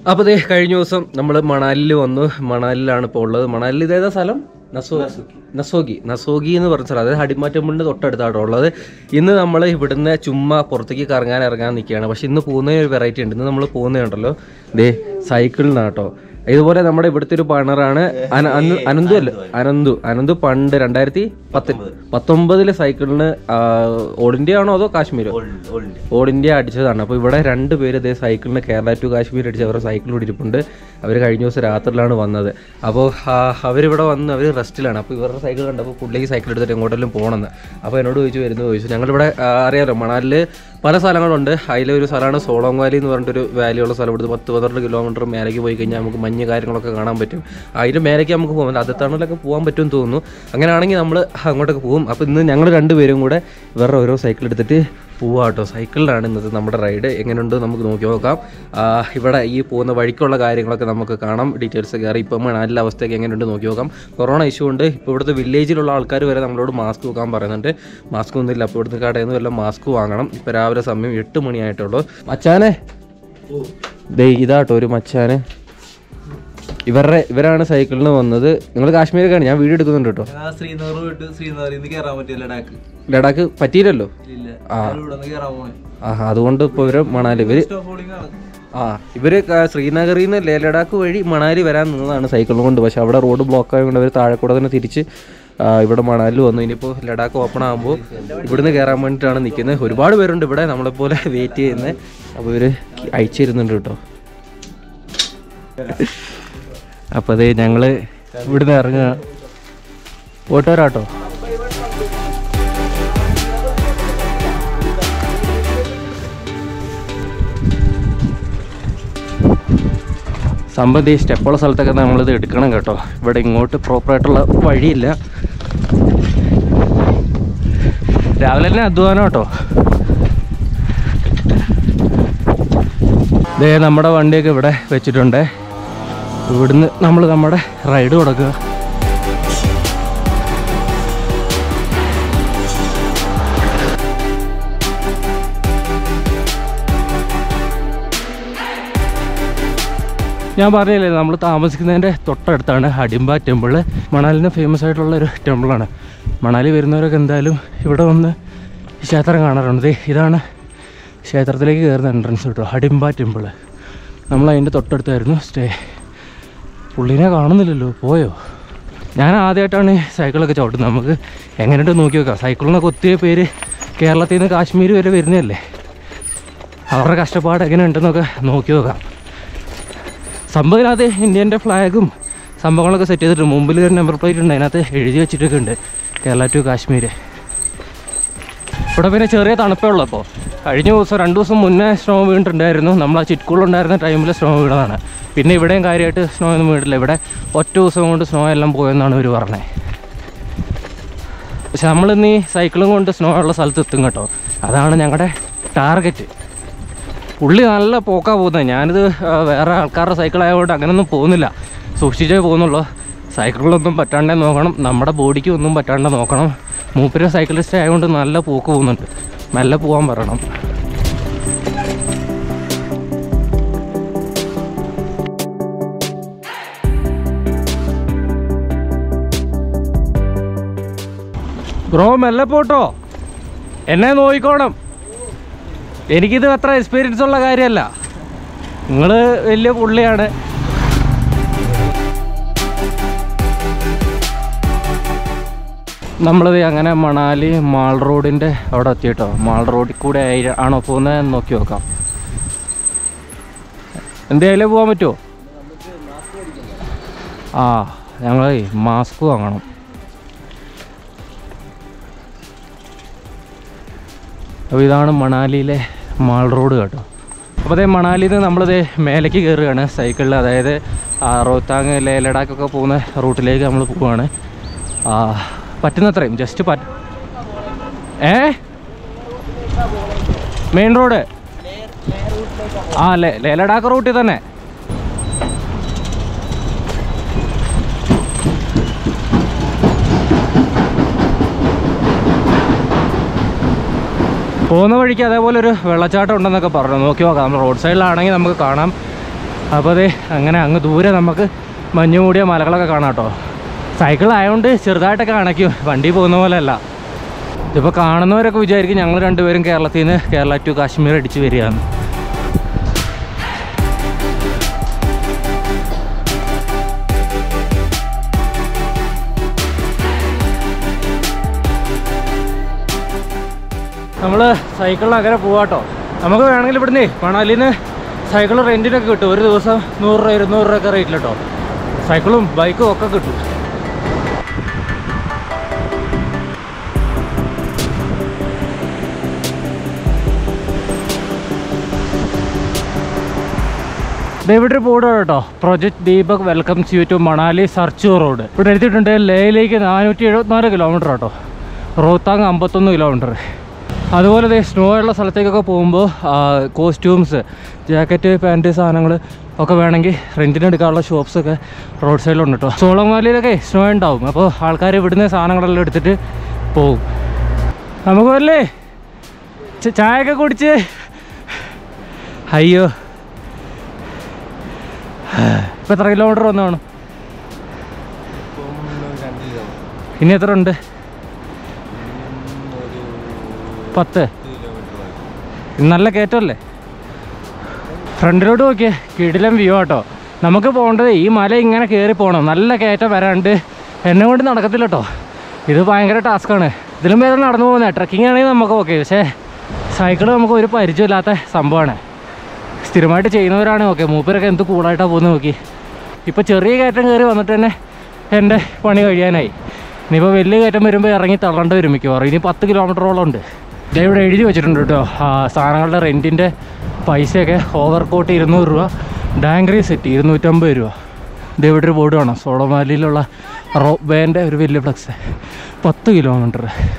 അപ്പോൾ ദേ കഴിഞ്ഞ ദിവസം നമ്മൾ മണാലിയിൽ വന്നു മണാലിലാണ് ഇപ്പോൾ ഉള്ളത് മണാലിൽ ഇതേതാ സ്ഥലം നസോ നസോഗി നസോഗി എന്ന് പറഞ്ഞ സ്ഥലം അതായത് ഹഡിമ ടെമ്പിളിൻ്റെ തൊട്ടടുത്താണ് ഉള്ളത് ഇന്ന് നമ്മൾ ഇവിടുന്ന് ചുമ്മാ പുറത്തേക്ക് കറങ്ങാൻ ഇറങ്ങാൻ നിൽക്കുകയാണ് പക്ഷെ ഇന്ന് പോകുന്ന ഒരു വെറൈറ്റി ഉണ്ട് ഇന്ന് നമ്മൾ പോകുന്നതുണ്ടല്ലോ ദേ സൈക്കിളിനാട്ടോ ഇതുപോലെ നമ്മുടെ ഇവിടുത്തെ ഒരു പാർട്ണറാണ് അന- അന- അനന്തു അല്ല അനന്തു അനന്തു പണ്ട് രണ്ടായിരത്തി പത്ത് പത്തൊമ്പതിലെ സൈക്കിളിന് ആ, ഓൾ ഇന്ത്യ ആണോ അതോ കാശ്മീരോ ഓൾ ഇന്ത്യ അടിച്ചതാണ് അപ്പോൾ ഇവിടെ രണ്ട് പേര് ഇതേ സൈക്കിളിന് കേരള ടു കാശ്മീർ അടിച്ച് അവരുടെ സൈക്കിൾ ഓടിച്ചിട്ടുണ്ട് അവർ കഴിഞ്ഞ ദിവസം രാത്രിയിലാണ് വന്നത് അപ്പോൾ അവരിവിടെ വന്ന് അവർ റെസ്റ്റിലാണ് അപ്പോൾ ഇവരുടെ സൈക്കിൾ കണ്ടപ്പോൾ പുള്ളിക്ക് സൈക്കിൾ എടുത്തിട്ട് എങ്ങോട്ടെങ്കിലും പോകണമെന്ന് അപ്പോൾ എന്നോട് ചോദിച്ചു വരുന്നു ചോദിച്ചു ഞങ്ങളിവിടെ ആ, അറിയാലോ മണാലിൽ പല സ്ഥലങ്ങളുണ്ട് അതിലൊരു സ്ഥലമാണ് സോളോങ് വാലി എന്ന് പറഞ്ഞിട്ടൊരു വാലി ഉള്ള സ്ഥലം ഇവിടുത്തെ പത്ത് പന്ത്രണ്ട് കിലോമീറ്റർ മേലേക്ക് പോയി കഴിഞ്ഞാൽ നമുക്ക് മഞ്ഞ് കാര്യങ്ങളൊക്കെ കാണാൻ പറ്റും അതിൻ്റെ മേലേക്ക് നമുക്ക് പോകാൻ അത് തണലൊക്കെ പോകാൻ പറ്റുമെന്ന് തോന്നുന്നു അങ്ങനെയാണെങ്കിൽ നമ്മൾ അങ്ങോട്ടൊക്കെ പോകും അപ്പോൾ ഇന്ന് ഞങ്ങൾ രണ്ടുപേരും കൂടെ വേറെ ഓരോ സൈക്കിൾ എടുത്തിട്ട് പോവാം കേട്ടോ സൈക്കിളിലാണ് ഇന്നത്തെ നമ്മുടെ റൈഡ് എങ്ങനെയുണ്ട് നമുക്ക് നോക്കി നോക്കാം ആ, ഇവിടെ ഈ പോകുന്ന വഴിക്കുള്ള കാര്യങ്ങളൊക്കെ നമുക്ക് കാണാം ഡീറ്റെയിൽസ് കയറി ഇപ്പം മണാലിലെ അവസ്ഥയൊക്കെ എങ്ങനെയുണ്ട് നോക്കി നോക്കാം കൊറോണ ഇഷ്യൂ ഉണ്ട് ഇപ്പോൾ ഇവിടുത്തെ വില്ലേജിലുള്ള ആൾക്കാർ വരെ നമ്മളോട് മാസ്ക് വെക്കാൻ പറയുന്നുണ്ട് മാസ്ക് ഒന്നും ഇല്ല അപ്പോൾ ഇവിടുത്തെ കടയിൽ നിന്ന് വല്ല മാസ്ക് വാങ്ങണം ഇപ്പോൾ രാവിലെ സമയം എട്ട് മണിയായിട്ടുള്ളൂ മച്ചാനെ ദേ ഇതാട്ടോ ഒരു മച്ചാന് ഇവരുടെ ഇവരാണ് സൈക്കിളിന് വന്നത് നിങ്ങൾ കാശ്മീരൊക്കെയാണ് ഞാൻ വീഡിയോ എടുക്കുന്നുണ്ട് കേട്ടോ ഞാൻ ശ്രീനഗർ പോയിട്ട് ശ്രീനഗറിൽ നിന്ന് കയറാൻ പറ്റിയ ലഡാക്ക് ലഡാക്ക് പറ്റിയില്ലല്ലോ ഇല്ല ആ. ഇവിടെ നിന്ന് കയറാൻ പോണേ ആ അതുകൊണ്ട് ഇപ്പോൾ ഇവര് മണാലി ഇവര് സ്റ്റോപ്പ് ഹോളിംഗ് ആണ് ആ ഇവര് ക- ശ്രീനഗറിൽ നിന്ന് ലേ ലഡാക്ക് വഴി മണാലി വരാൻ നിന്നതാണ് സൈക്കിൾ കൊണ്ട് പക്ഷെ അവിടെ റോഡ് ബ്ലോക്ക് ആയതുകൊണ്ട് അവർ താഴെ കൂടെ തന്നെ തിരിച്ച് ആ, ഇവിടെ മണാലിൽ വന്നു ഇനിയിപ്പോൾ ലഡാക്ക് ഓപ്പൺ ആകുമ്പോൾ ഇവിടുന്ന് കയറാൻ വേണ്ടിയിട്ടാണ് നിൽക്കുന്നത് ഒരുപാട് പേരുണ്ട് ഇവിടെ നമ്മളെപ്പോലെ വെയിറ്റ് ചെയ്യുന്നത് അപ്പോൾ ഇവർ അയച്ചു തരുന്നുണ്ട് കേട്ടോ അപ്പോൾ അതേ ഞങ്ങൾ ഇവിടുന്ന് ഇറങ്ങുക പോട്ടോരാട്ടോ സംബന്ധി സ്റ്റെപ്പുള്ള സ്ഥലത്തൊക്കെ നമ്മളിത് എടുക്കണം കേട്ടോ ഇവിടെ ഇങ്ങോട്ട് പ്രോപ്പറായിട്ടുള്ള വഴിയില്ല രാവിലെ തന്നെ അധ്വാനം കേട്ടോ ദേ നമ്മുടെ വണ്ടിയൊക്കെ ഇവിടെ വെച്ചിട്ടുണ്ട് ഇവിടുന്ന് നമ്മൾ നമ്മുടെ റൈഡ് കൊടുക്കുക ഞാൻ പറഞ്ഞില്ലേ നമ്മൾ താമസിക്കുന്നതിൻ്റെ തൊട്ടടുത്താണ് ഹഡിംബ ടെമ്പിൾ മണാലിന് ഫേമസ് ആയിട്ടുള്ള ഒരു ടെമ്പിളാണ് മണാലി വരുന്നവരൊക്കെ എന്തായാലും ഇവിടെ വന്ന് ഈ ക്ഷേത്രം കാണാറുണ്ട് ദേ ഇതാണ് ക്ഷേത്രത്തിലേക്ക് കയറുന്ന എൻട്രൻസ് കേട്ടോ ഹഡിംബ ടെമ്പിൾ നമ്മൾ അതിൻ്റെ തൊട്ടടുത്തായിരുന്നു സ്റ്റേ പുള്ളീനെ കാണുന്നില്ലല്ലോ പോയോ ഞാൻ ആദ്യമായിട്ടാണ് ഈ സൈക്കിളൊക്കെ ചവിട്ടുന്നത് നമുക്ക് എങ്ങനെയുണ്ട് നോക്കി നോക്കാം സൈക്കിളിനൊക്കെ ഒത്തിരി പേര് കേരളത്തിൽ നിന്ന് കാശ്മീർ വരെ വരുന്നതല്ലേ അവരുടെ കഷ്ടപ്പാട് എങ്ങനെയുണ്ടെന്നൊക്കെ നോക്കി നോക്കാം സംഭവത്തിനകത്ത് ഇന്ത്യൻ്റെ ഫ്ലാഗും സംഭവങ്ങളൊക്കെ സെറ്റ് ചെയ്തിട്ട് മുമ്പിൽ ഒരു നമ്പർ പ്ലേറ്റ് ഉണ്ട് അതിനകത്ത് എഴുതി വെച്ചിട്ടൊക്കെ ഉണ്ട് കേരള ടു കാശ്മീർ ഇവിടെ പിന്നെ ചെറിയ തണുപ്പേ ഉള്ളൂ അപ്പോൾ കഴിഞ്ഞ ദിവസം രണ്ട് ദിവസം മുന്നേ സ്നോ വീണിട്ടുണ്ടായിരുന്നു നമ്മൾ ആ ചിറ്റ്കൂളുണ്ടായിരുന്ന ടൈമിൽ സ്നോ വീണതാണ് പിന്നെ ഇവിടെയും കാര്യമായിട്ട് സ്നോ ഒന്നും വീണില്ല ഇവിടെ ഒറ്റ ദിവസം കൊണ്ട് സ്നോ എല്ലാം പോയെന്നാണ് ഇവർ പറഞ്ഞത് പക്ഷെ നമ്മളിന്ന് ഈ സൈക്കിളും കൊണ്ട് സ്നോ ഉള്ള സ്ഥലത്ത് എത്തും കേട്ടോ അതാണ് ഞങ്ങളുടെ ടാർഗറ്റ് പുള്ളി നല്ല പോക്കാ പോകുന്നത് ഞാനിത് ആ, വേറെ ആൾക്കാരുടെ സൈക്കിൾ ആയതുകൊണ്ട് അങ്ങനെയൊന്നും പോകുന്നില്ല സൂക്ഷിച്ചേ പോകുന്നുള്ളൂ സൈക്കിളിലൊന്നും പറ്റാണ്ടേ നോക്കണം നമ്മുടെ ബോഡിക്ക് ഒന്നും പറ്റാണ്ട് നോക്കണം മൂപ്പര് സൈക്കിളിസ്റ്റ് ആയതുകൊണ്ട് നല്ല പോക്ക് പോകുന്നുണ്ട് മെല്ലെ പോകാൻ പറയണം ബ്രോ മെല്ലെ പോട്ടോ എന്നെ നോക്കിക്കോണം എനിക്കിത് അത്ര എക്സ്പീരിയൻസ് ഉള്ള കാര്യമല്ല നിങ്ങൾ വലിയ പുള്ളിയാണ് നമ്മളത് അങ്ങനെ മണാലി മാൾ റോഡിൻ്റെ അവിടെ എത്തി കേട്ടോ മാൾ റോഡിൽ കൂടെ ആയി- ആണോ പോകുന്നത് നോക്കി നോക്കാം എന്തേലും പോകാൻ പറ്റുമോ ആ ഞങ്ങൾ മാസ്ക് വാങ്ങണം അപ്പോൾ ഇതാണ് മണാലിയിലെ മാൾ റോഡ് കേട്ടോ അപ്പോൾ അതേ മണാലിയിൽ നിന്ന് നമ്മളിത് മേലേക്ക് കയറുകയാണ് സൈക്കിളിൽ അതായത് ആ, റോത്താങ് ലേ ലഡാക്കൊക്കെ പോകുന്ന റൂട്ടിലേക്ക് നമ്മൾ പോവുകയാണ് ആ, പറ്റുന്നത്രയും ജസ്റ്റ് പറ്റ ഏ മെയിൻ റോഡ് ആ ലേ ലേ ലഡാക്ക് റൂട്ടിൽ തന്നെ പോകുന്ന വഴിക്ക് അതേപോലെ ഒരു വെള്ളച്ചാട്ടം ഉണ്ടെന്നൊക്കെ പറഞ്ഞു നോക്കി നോക്കാം നമ്മൾ റോഡ് സൈഡിലാണെങ്കിൽ നമുക്ക് കാണാം അപ്പോൾ അതെ അങ്ങനെ അങ്ങ് ദൂരെ നമുക്ക് മഞ്ഞ് മൂടിയ മലകളൊക്കെ കാണാം കേട്ടോ സൈക്കിൾ ആയതുകൊണ്ട് ചെറുതായിട്ടൊക്കെ അണയ്ക്കും വണ്ടി പോകുന്ന പോലെയല്ല ഇതിപ്പോൾ കാണുന്നവരൊക്കെ വിചാരിക്കും ഞങ്ങൾ രണ്ടുപേരും കേരളത്തിൽ നിന്ന് കേരള ടു കാശ്മീർ അടിച്ച് വരികയാണ് നമ്മൾ സൈക്കിളിൽ അങ്ങനെ പോവാട്ടോ നമുക്ക് വേണമെങ്കിൽ ഇവിടുന്ന് മണാലിയിൽ നിന്ന് സൈക്കിൾ റെൻറ്റിനൊക്കെ കിട്ടും ഒരു ദിവസം നൂറ് രൂപ ഇരുന്നൂറ് രൂപ ഒക്കെ റേറ്റിൽ കേട്ടോ സൈക്കിളും ബൈക്കും ഒക്കെ കിട്ടും ദേ ഇവിടെ ഒരു ബോർഡ് കേട്ടോ project Deepak welcomes you to Manali Sarchu road ഇവിടെ എഴുതിയിട്ടുണ്ട് ലേയിലേക്ക് നാനൂറ്റി എഴുപത്തിനാല് കിലോമീറ്റർ കേട്ടോ റോത്താങ് അമ്പത്തൊന്ന് കിലോമീറ്റർ അതുപോലെ ദേ സ്നോ ഉള്ള സ്ഥലത്തേക്കൊക്കെ പോകുമ്പോൾ കോസ്റ്റ്യൂംസ് ജാക്കറ്റ് പാൻറ്റ് സാധനങ്ങൾ ഒക്കെ വേണമെങ്കിൽ റെൻറ്റിന് എടുക്കാനുള്ള ഷോപ്സൊക്കെ റോഡ് സൈഡിലുണ്ട് കേട്ടോ സോളം വാലിയിലൊക്കെ സ്നോ ഉണ്ടാവും അപ്പോൾ ആൾക്കാർ ഇവിടുന്ന് സാധനങ്ങളെല്ലാം എടുത്തിട്ട് പോകും നമുക്ക് വല്ലേ ചായയൊക്കെ കുടിച്ച് അയ്യോ ഇപ്പം എത്ര കിലോമീറ്റർ വന്നു കാണും ഇനി എത്ര ഉണ്ട് പത്ത് ഇത് നല്ല കയറ്റമല്ലേ ഫ്രണ്ടിലോട്ട് നോക്കിയേ കിടിലം വ്യൂ ആട്ടോ നമുക്ക് പോകേണ്ടത് ഈ മല ഇങ്ങനെ കയറി പോകണം നല്ല കയറ്റം വരാണ്ട് എന്നെ കൊണ്ട് നടക്കത്തില്ല കേട്ടോ ഇത് ഭയങ്കര ടാസ്ക്കാണ് ഇതിലും പേരെ നടന്നു പോകുന്നത് ട്രക്കിംഗ് ആണെങ്കിൽ നമുക്ക് ഓക്കെ പക്ഷേ സൈക്കിൾ നമുക്ക് ഒരു പരിചയമില്ലാത്ത സംഭവമാണ് സ്ഥിരമായിട്ട് ചെയ്യുന്നവരാണ് ഓക്കെ മൂപ്പരൊക്കെ എന്ത് കൂളായിട്ടാണ് പോകുന്നത് നോക്കി ഇപ്പോൾ ചെറിയ കയറ്റം കയറി വന്നിട്ട് തന്നെ എൻ്റെ പണി കഴിയാനായി ഇനിയിപ്പോൾ വലിയ കയറ്റം വരുമ്പോൾ ഇറങ്ങി തള്ളേണ്ടി വരും മിക്കവാറും ഇനി പത്ത് കിലോമീറ്ററോളം ഉണ്ട് ദേ ഇവിടെ എഴുതി വെച്ചിട്ടുണ്ട് കേട്ടോ ആ സാധനങ്ങളുടെ റെൻറ്റിൻ്റെ പൈസയൊക്കെ ഓവർ കോട്ട് ഇരുന്നൂറ് രൂപ ഡാങ്ക്രി സെറ്റ് ഇരുന്നൂറ്റമ്പത് രൂപ ദേ ഇവിടെ ഒരു ബോർഡ് കാണാം സോളമാലിയിലുള്ള റോപ്പ് വേൻ്റെ ഒരു വലിയ ഫ്ലക്സ് പത്ത് കിലോമീറ്റർ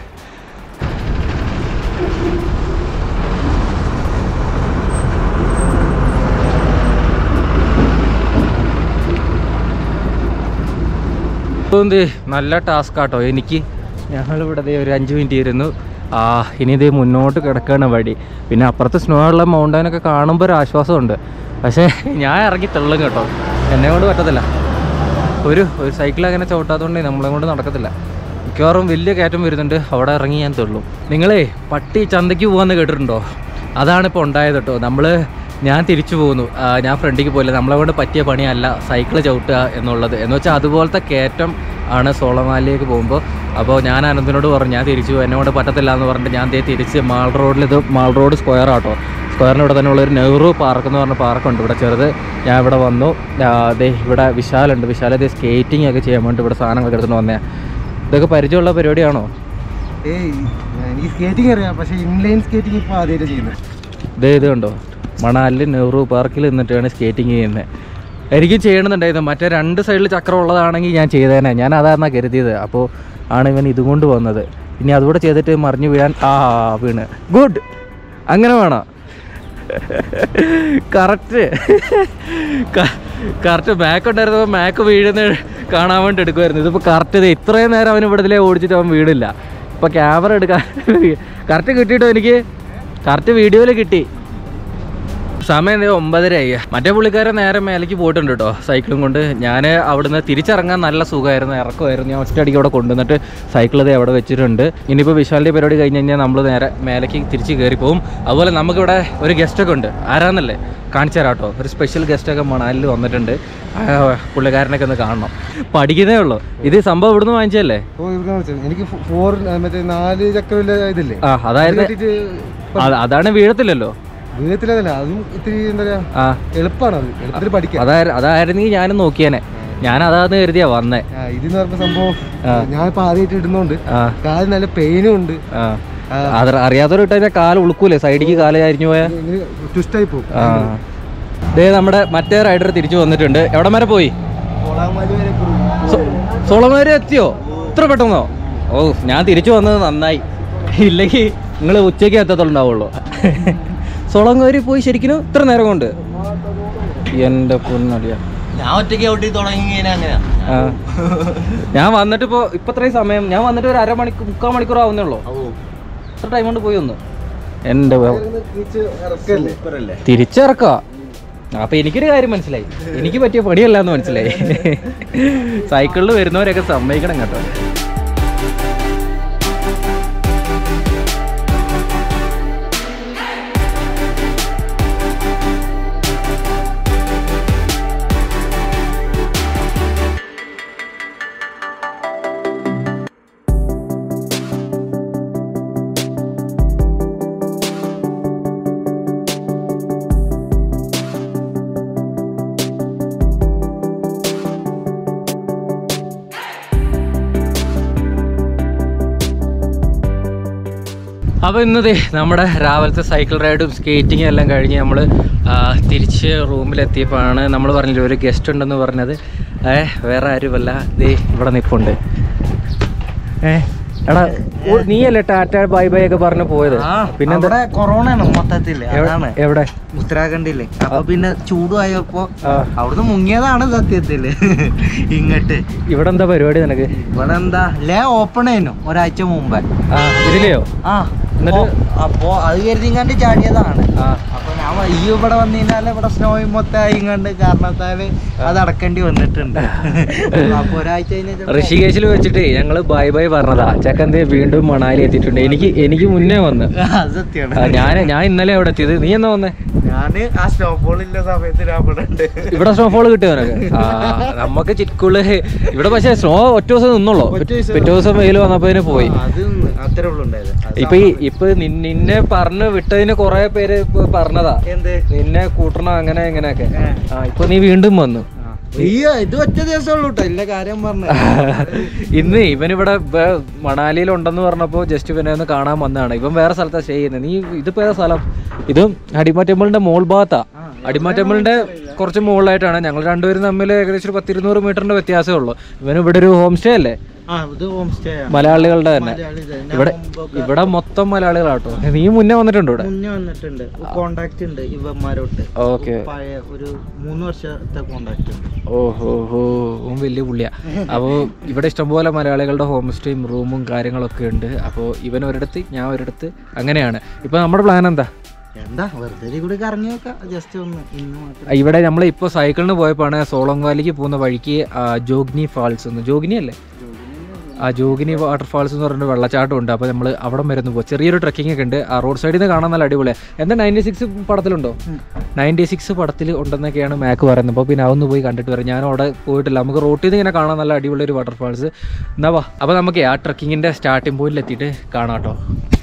എന്ത് നല്ല ടാസ്ക് ആട്ടോ എനിക്ക് ഞങ്ങളിവിടെ ദേ ഒരു അഞ്ച് മിനിറ്റ് ഇരുന്നു ആ ഇനി ഇതേ മുന്നോട്ട് കിടക്കുകയാണ് വഴി പിന്നെ അപ്പുറത്ത് സ്നോ ഉള്ള മൗണ്ടനൊക്കെ കാണുമ്പോൾ ഒരു ആശ്വാസമുണ്ട് പക്ഷേ ഞാൻ ഇറങ്ങി തെള്ളും കേട്ടോ എന്നെ കൊണ്ട് പറ്റത്തില്ല ഒരു ഒരു സൈക്കിൾ അങ്ങനെ ചവിട്ടാത്തതുകൊണ്ട് നമ്മളെ കൊണ്ട് നടക്കത്തില്ല മിക്കവാറും വലിയ കയറ്റം വരുന്നുണ്ട് അവിടെ ഇറങ്ങി ഞാൻ തെള്ളും നിങ്ങളേ പട്ടി ചന്തയ്ക്ക് പോകാമെന്ന് കേട്ടിട്ടുണ്ടോ അതാണ് ഇപ്പോൾ ഉണ്ടായത് കേട്ടോ നമ്മൾ ഞാൻ തിരിച്ചു പോകുന്നു ആ, ഞാൻ ഫ്രണ്ടിലേക്ക് പോയില്ല നമ്മളെ കൊണ്ട് പറ്റിയ പണിയല്ല സൈക്കിൾ ചവിട്ടുക എന്നുള്ളത് എന്ന് വെച്ചാൽ അതുപോലത്തെ കയറ്റം ആണ് സോളമാലിലേക്ക് പോകുമ്പോൾ അപ്പോൾ ഞാൻ അനന്തിനോട് പറഞ്ഞു ഞാൻ തിരിച്ചു പോകും എന്നെ കൊണ്ട് പറ്റത്തില്ല എന്ന് പറഞ്ഞിട്ട് ഞാൻ ദേ തിരിച്ച് മാൾ റോഡിൽ ഇത് മാൾ റോഡ് സ്ക്വയർ ആട്ടോ സ്ക്വയറിന് ഇവിടെ തന്നെ ഉള്ളൊരു നെഹ്റു പാർക്ക് എന്ന് പറഞ്ഞ പാർക്കുണ്ട് ഇവിടെ ചെറുത് ഞാൻ ഇവിടെ വന്നു ആ, ദേ ഇവിടെ വിശാലുണ്ട് വിശാല ദേ സ്കേറ്റിംഗ് ഒക്കെ ചെയ്യാൻ വേണ്ടി ഇവിടെ സാധനങ്ങളൊക്കെ എടുത്തുകൊണ്ട് വന്നേ ഇതൊക്കെ പരിചയമുള്ള പരിപാടിയാണോ ഏയ് എനിക്ക് സ്കേറ്റിംഗ് അറിയാം പക്ഷേ ഇൻലൈൻ സ്കേറ്റിംഗ് ഇപ്പോൾ ആദ്യമായിട്ട് ചെയ്യുന്നത് ഇതേ ഇത് കണ്ടോ മണാലിൽ നെഹ്റു പാർക്കിൽ നിന്നിട്ടാണ് സ്കേറ്റിംഗ് ചെയ്യുന്നത് എനിക്കും ചെയ്യണമെന്നുണ്ടായിരുന്നു മറ്റേ രണ്ട് സൈഡിൽ ചക്രം ഉള്ളതാണെങ്കിൽ ഞാൻ ചെയ്തേനെ ഞാൻ അതാണെന്നാണ് കരുതിയത് അപ്പോൾ ആണ് ഇവൻ ഇതും കൊണ്ട് വന്നത് ഇനി അതുകൂടെ ചെയ്തിട്ട് മറിഞ്ഞു വീഴാൻ ആ വീണ് ഗുഡ് അങ്ങനെ വേണം കറക്റ്റ് കറക്റ്റ് മാക്ക് ഉണ്ടായിരുന്നപ്പോൾ മാക്ക് വീഴുന്ന കാണാൻ വേണ്ടി എടുക്കുമായിരുന്നു ഇതിപ്പോൾ കറക്റ്റ് ഇത് ഇത്രയും നേരം അവൻ ഇവിടെ ഇതിലേ ഓടിച്ചിട്ട് അവൻ വീടില്ല ഇപ്പോൾ ക്യാമറ എടുക്കാൻ കറക്റ്റ് കിട്ടിയിട്ടോ എനിക്ക് കറക്റ്റ് വീഡിയോയിൽ കിട്ടി സമയം ദേ ഒമ്പതരയായി മറ്റേ പുള്ളിക്കാരൻ നേരെ മേലേക്ക് പോയിട്ടുണ്ട് കേട്ടോ സൈക്കിളും കൊണ്ട് ഞാൻ അവിടുന്ന് തിരിച്ചിറങ്ങാൻ നല്ല സുഖമായിരുന്നു ഇറക്കമായിരുന്നു ഞാൻ ഒറ്റയടിക്ക് അവിടെ കൊണ്ടുവന്നിട്ട് സൈക്കിൾ ഇത് അവിടെ വെച്ചിട്ടുണ്ട് ഇനിയിപ്പോൾ വിശാലിൻ്റെ പരിപാടി കഴിഞ്ഞ് കഴിഞ്ഞാൽ നമ്മൾ നേരെ മേലേക്ക് തിരിച്ച് കയറി പോകും അതുപോലെ നമുക്കിവിടെ ഒരു ഗസ്റ്റൊക്കെ ഉണ്ട് ആരാന്നല്ലേ കാണിച്ചു തരാം കേട്ടോ ഒരു സ്പെഷ്യൽ ഗസ്റ്റൊക്കെ മണാലിൽ വന്നിട്ടുണ്ട് ആ, പുള്ളിക്കാരനൊക്കെ ഒന്ന് കാണണം പഠിക്കുന്നേ ഉള്ളൂ ഇത് സംഭവം ഇവിടുന്ന് വാങ്ങിച്ചതല്ലേ ഓ ഇവിടെ വിളിച്ചത് എനിക്ക് ഫോർ മറ്റേ നാല് ചക്രമില്ല ഇതില്ലേ ആ അതായത് അത് അതാണ് വീഴത്തില്ലല്ലോ വീഴത്തിലതല്ല അതും ഇത്തിരി എന്താ പറയാ ആ എളുപ്പമാണ് അത് എളുപ്പത്തിൽ പഠിക്കാൻ അതാ അതായിരുന്നെങ്കിൽ ഞാനും നോക്കിയേനെ ഞാൻ അതാന്ന് കരുതിയാ വന്നേ ആ, ഇതെന്ന് പറഞ്ഞ സംഭവം ആ. ഞാനിപ്പോ ആദ്യമായിട്ട് ഇടുന്നോണ്ട് ആ കാലിന് നല്ല പെയിനും ഉണ്ട് ആ ആ. അത് അറിയാത്തവർ ഇട്ട് കഴിഞ്ഞാൽ കാല് ഉളുക്കൂലേ സൈഡിക്ക് കാല് അരിഞ്ഞു പോയാ ട്വിസ്റ്റ് ആയി പോകും ആ ദേ നമ്മുടെ മറ്റേ റൈഡർ തിരിച്ചു വന്നിട്ടുണ്ട് എവിടം വരെ പോയി സോളമാര് എത്തിയോ ഇത്ര പെട്ടെന്നോ ഓ ഞാൻ തിരിച്ചു വന്നത് നന്നായി ഇല്ലെങ്കിൽ നിങ്ങൾ ഉച്ചയ്ക്ക് എത്തത്തുണ്ടാവുള്ളൂ സോളങ്ങാരി പോയി ശരിക്കും ഇത്ര നേരം കൊണ്ട് എൻ്റെ പൊന്നടിയ ഞാൻ ഒറ്റയ്ക്ക് ഔട്ടി തുടങ്ങി അങ്ങനെയാ ആ ഞാൻ വന്നിട്ട് ഇപ്പോൾ ഇപ്പം ഇത്രയും സമയം ഞാൻ വന്നിട്ട് ഒരു അരമണിക്കൂർ മുക്കാൽ മണിക്കൂർ ആവുന്നേ ഉള്ളൂ ഇത്ര ടൈം കൊണ്ട് പോയി ഒന്ന് എൻ്റെ ഇറക്കല്ലേ തിരിച്ചിറക്കുക അപ്പൊ എനിക്കൊരു കാര്യം മനസ്സിലായി എനിക്ക് പറ്റിയ പണിയല്ല എന്ന് മനസ്സിലായി സൈക്കിളിൽ വരുന്നവരൊക്കെ സമ്മതിക്കണം കേട്ടോ അപ്പോൾ ഇന്നതേ നമ്മുടെ രാവിലത്തെ സൈക്കിൾ റൈഡും സ്കേറ്റിങ്ങും എല്ലാം കഴിഞ്ഞ് നമ്മൾ തിരിച്ച് റൂമിലെത്തിയപ്പോഴാണ് നമ്മൾ പറഞ്ഞില്ല ഒരു ഗസ്റ്റ് ഉണ്ടെന്ന് പറഞ്ഞത് ഏ വേറെ ആരുമല്ല ദേ ഇവിടെ നിൽപ്പുണ്ട് ഏ എടാ ഓ, നീയല്ലേ ടാറ്റ ബൈ ബൈ ഒക്കെ പറഞ്ഞു പോയത് പിന്നെന്താ അവിടെ കൊറോണ ആണ് മൊത്തത്തില് എവ- അതാണ് എവിടെ ഉത്തരാഖണ്ഡില്ലേ അപ്പൊ പിന്നെ ചൂടുമായപ്പോ ആ. അവിടുന്ന് മുങ്ങിയതാണ് സത്യത്തില് ഇങ്ങട്ട് ഇവിടെ എന്താ പരിപാടി നിനക്ക് ഇവിടെ എന്താ ലേ ഓപ്പൺ ആയിരുന്നു ഒരാഴ്ച മുമ്പേ ആ ഇതിലെയോ ആ എന്നിട്ട്? അപ്പൊ- അപ്പൊ അത് കരുതിങ്ങാണ്ട് ചാടിയതാണ് ആ അപ്പൊ ഞാൻ വ- ഈ ഇവിടെ വന്നു കഴിഞ്ഞാല് ഇവിടെ സ്നോ മൊത്തം ആയിങ്ങാണ്ട് കാരണത്താല് അത് അടക്കേണ്ടി വന്നിട്ടുണ്ട് അപ്പൊ ഒരാഴ്ച കഴിഞ്ഞാൽ ഋഷികേശിൽ വെച്ചിട്ട് ഞങ്ങൾ ബൈ ബൈ പറഞ്ഞതാ ചെക്കന്തേ വീണ്ടും മണാലി എത്തിയിട്ടുണ്ട് എനിക്ക് എനിക്ക് മുന്നേ വന്ന് സത്യാണ് ആ, ഞാൻ ഞാൻ ഇന്നലെ അവിടെ എത്തിയത് നീ എന്നാ വന്നേ ഞാന് ആ സ്നോഫോൾ ഇല്ല സമയത്ത് ഞാൻ ഇവിടെ ഉണ്ട് ഇവിടെ സ്നോഫോൾ കിട്ടിയോ നിനക്ക് ആ നമുക്ക് ചിക്കുള് ഇവിടെ പക്ഷേ സ്നോ ഒറ്റ ദിവസം നിന്നുള്ളൂ ഒറ്റ ദിവസം. പിറ്റേ ദിവസം വെയിൽ വന്നപ്പോ ഇതിന് പോയി ആ, അത് അത്രേ ഉള്ളൂ ഉണ്ടായത് അത് ഇപ്പൊ ഈ ഇപ്പൊ നിൻ- നിന്നെ പറഞ്ഞ് വിട്ടതിന് കൊറേ പേര് ഇപ്പൊ പറഞ്ഞതാ എന്ത് നിന്നെ കൂട്ടണം അങ്ങനെ ഇങ്ങനെയൊക്കെ ഏ. ആ ഇപ്പൊ നീ വീണ്ടും വന്നു ഈ ഇത് ഒറ്റ ദിവസം ഉള്ളൂ കേട്ടോ ഇല്ല കാര്യം പറഞ്ഞു ഇന്ന് ഇവനിവിടെ വേ- മണാലിയിൽ ഉണ്ടെന്ന് പറഞ്ഞപ്പോ ജസ്റ്റ് ഇവനെ ഒന്ന് കാണാൻ വന്നതാണ് ഇവൻ വേറെ സ്ഥലത്താ സ്റ്റേ ചെയ്യുന്നത് നീ ഇതിപ്പോ ഏതാ സ്ഥലം ഇതും അടിമ ടെമ്പിളിന്റെ മോൾ ഭാഗത്താ അടിമ ടെമ്പിളിന്റെ കുറച്ച് മുകളിലായിട്ടാണ് ഞങ്ങൾ രണ്ടുപേരും തമ്മിൽ ഏകദേശം ഒരു പത്തിരുന്നൂറ് മീറ്ററിന്റെ വ്യത്യാസമേ ഉള്ളൂ ഇവന് ഇവിടെ ഒരു ഹോം സ്റ്റേ അല്ലേ ആ ഇത് ഹോം സ്റ്റേ മലയാളികളുടെ തന്നെ മലയാളി തന്നെ. ഞാൻ ഇവിടെ മുമ്പൊക്കെ ഇവിടെ മൊത്തം മലയാളികളാട്ടോ നീ മുന്നേ വന്നിട്ടുണ്ടോ ഇവിടെ മുന്നേ വന്നിട്ടുണ്ട് കോണ്ടാക്ട് ഉണ്ട് ഇവന്മാരോട്ട് ഓക്കെ പഴയ ഒരു മൂന്ന് വർഷത്തെ കോണ്ടാക്ട് ഉണ്ട് ഓഹോ ഹോ ഓൻ വലിയ പുള്ളിയാ അപ്പോൾ ഇവിടെ ഇഷ്ടംപോലെ മലയാളികളുടെ ഹോം സ്റ്റേയും റൂമും കാര്യങ്ങളൊക്കെ ഉണ്ട് അപ്പോൾ ഇവൻ ഒരിടത്ത് ഞാൻ ഒരിടത്ത് അങ്ങനെയാണ് ഇപ്പോൾ നമ്മുടെ പ്ലാൻ എന്താ എന്താ വെറുതെ ഇതിൽ കൂടി കറങ്ങി നോക്കാം ജസ്റ്റ് ഒന്ന് ഇന്ന് മാത്രം ആ, ഇവിടെ നമ്മൾ ഇപ്പോൾ സൈക്കിളിന് പോയപ്പോഴാണ് സോളോങ് വാലിക്ക് പോകുന്ന വഴിക്ക് ആ, ജോഗ്നി ഫാൾസ് എന്ന് ജോഗ്നി അല്ലേ ആ ജോഗിനി വാട്ടർഫാൾസ് എന്ന് പറഞ്ഞിട്ട് വെള്ളച്ചാട്ടം ഉണ്ട് അപ്പോൾ നമ്മൾ അവിടെ വരെ ഒന്ന് പോകും ചെറിയൊരു ട്രക്കിംഗ് ഒക്കെ ഉണ്ട് ആ റോഡ് സൈഡിൽ നിന്ന് കാണാൻ നല്ല അടിപൊളിയാണ് എന്താ നയൻറ്റി സിക്സ് പടത്തിലുണ്ടോ നയൻറ്റി സിക്സ് പടത്തിൽ ഉണ്ടെന്നൊക്കെയാണ് മാക്ക് പറയുന്നത് അപ്പോൾ പിന്നെ അതൊന്ന് പോയി കണ്ടിട്ട് വരാം ഞാൻ അവിടെ പോയിട്ടില്ല നമുക്ക് റോട്ടിൽ നിന്ന് ഇങ്ങനെ കാണാൻ നല്ല അടിപൊളി ഒരു വാട്ടർഫാൾസ് എന്നാ വാ അപ്പോൾ നമുക്ക് ആ ട്രക്കിങ്ങിൻ്റെ സ്റ്റാർട്ടിംഗ് പോയിന്റിൽ എത്തിയിട്ട് കാണാം കേട്ടോ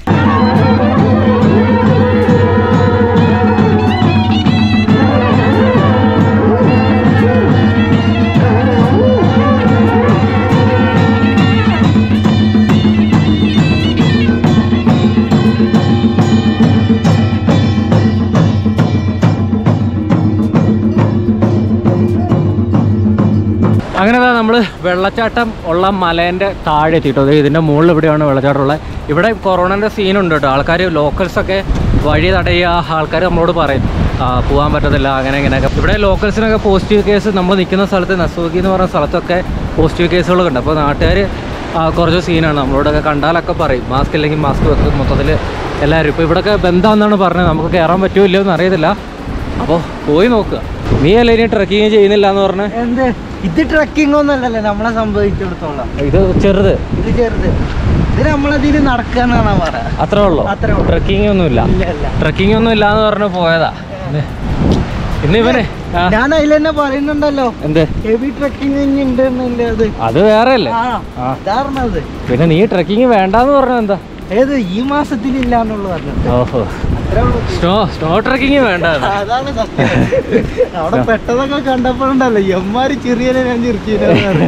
അങ്ങനെ നമ്മൾ വെള്ളച്ചാട്ടം ഉള്ള മലേൻ്റെ താഴെ എത്തിയിട്ടോ ദേ ഇതിൻ്റെ മുകളിൽ ഇവിടെയാണ് വെള്ളച്ചാട്ടം ഉള്ളത് ഇവിടെ കൊറോണൻ്റെ സീനുണ്ട് കേട്ടോ ആൾക്കാർ ലോക്കൽസൊക്കെ വഴി തടയുക ആൾക്കാർ നമ്മളോട് പറയും ആ, പോകാൻ പറ്റത്തില്ല അങ്ങനെ ഇങ്ങനെയൊക്കെ ഇവിടെ ലോക്കൽസിനൊക്കെ പോസിറ്റീവ് കേസ് നമ്മൾ നിൽക്കുന്ന സ്ഥലത്ത് നസൂക്കി എന്ന് പറയുന്ന സ്ഥലത്തൊക്കെ പോസിറ്റീവ് കേസുകളൊക്കെ ഉണ്ട് അപ്പോൾ നാട്ടുകാർ കുറച്ച് സീനാണ് നമ്മളോടൊക്കെ കണ്ടാലൊക്കെ പറയും മാസ്ക് ഇല്ലെങ്കിൽ മാസ്ക് വെക്കും മൊത്തത്തിൽ എല്ലാവരും ഇപ്പോൾ ഇവിടെയൊക്കെ ബന്ധാന്നാണ് പറഞ്ഞത് നമുക്ക് കയറാൻ പറ്റുമോ ഇല്ലയോ എന്ന് അറിയത്തില്ല അപ്പോൾ പോയി നോക്കുക നീ അല്ലേ ഇനി ട്രക്കിങ് ചെയ്യുന്നില്ല എന്ന് പറഞ്ഞ് എന്ത് ഇത് ട്രക്കിംഗ് ഒന്നല്ലല്ലോ നമ്മളെ സംഭവിച്ചിടത്തോളം ഇത് ചെറുത് ഇത് ചെറുത് ഇത് നമ്മളതിൽ നടക്കാന്നാണ് പറയാ അത്രേ ഉള്ളൂ അത്രേ ഉള്ളൂ. ട്രക്കിംഗ് ഒന്നുമില്ല ഇല്ല ഇല്ല ട്രക്കിംഗ് ഒന്നും ഇല്ലാന്ന് പറഞ്ഞ് പോയതാ ഇന്ന് ഇവനെ ആ, ഞാൻ അതിൽ തന്നെ പറയുന്നുണ്ടല്ലോ എന്ത് ഹെവി ട്രക്കിംഗ് ഉണ്ട് അത് അത് വേറെ അല്ലേ ആ ആ. ഇതാർന്നത് പിന്നെ നീ ട്രക്കിംഗ് വേണ്ടാന്ന് പറഞ്ഞ എന്താ ഏത് ഈ മാസത്തിൽ പറഞ്ഞത് ഓഹോ അത്രേ ഉള്ളൂ സ്നോ സ്നോ ട്രക്കിംഗ് വേണ്ട അതാണ് സത്യം അവിടെ പെട്ടതൊക്കെ കണ്ടപ്പോഴുണ്ടല്ലോ എമ്മാര് ചെറിയ ഞാൻ ചിരിച്ചിരുന്നു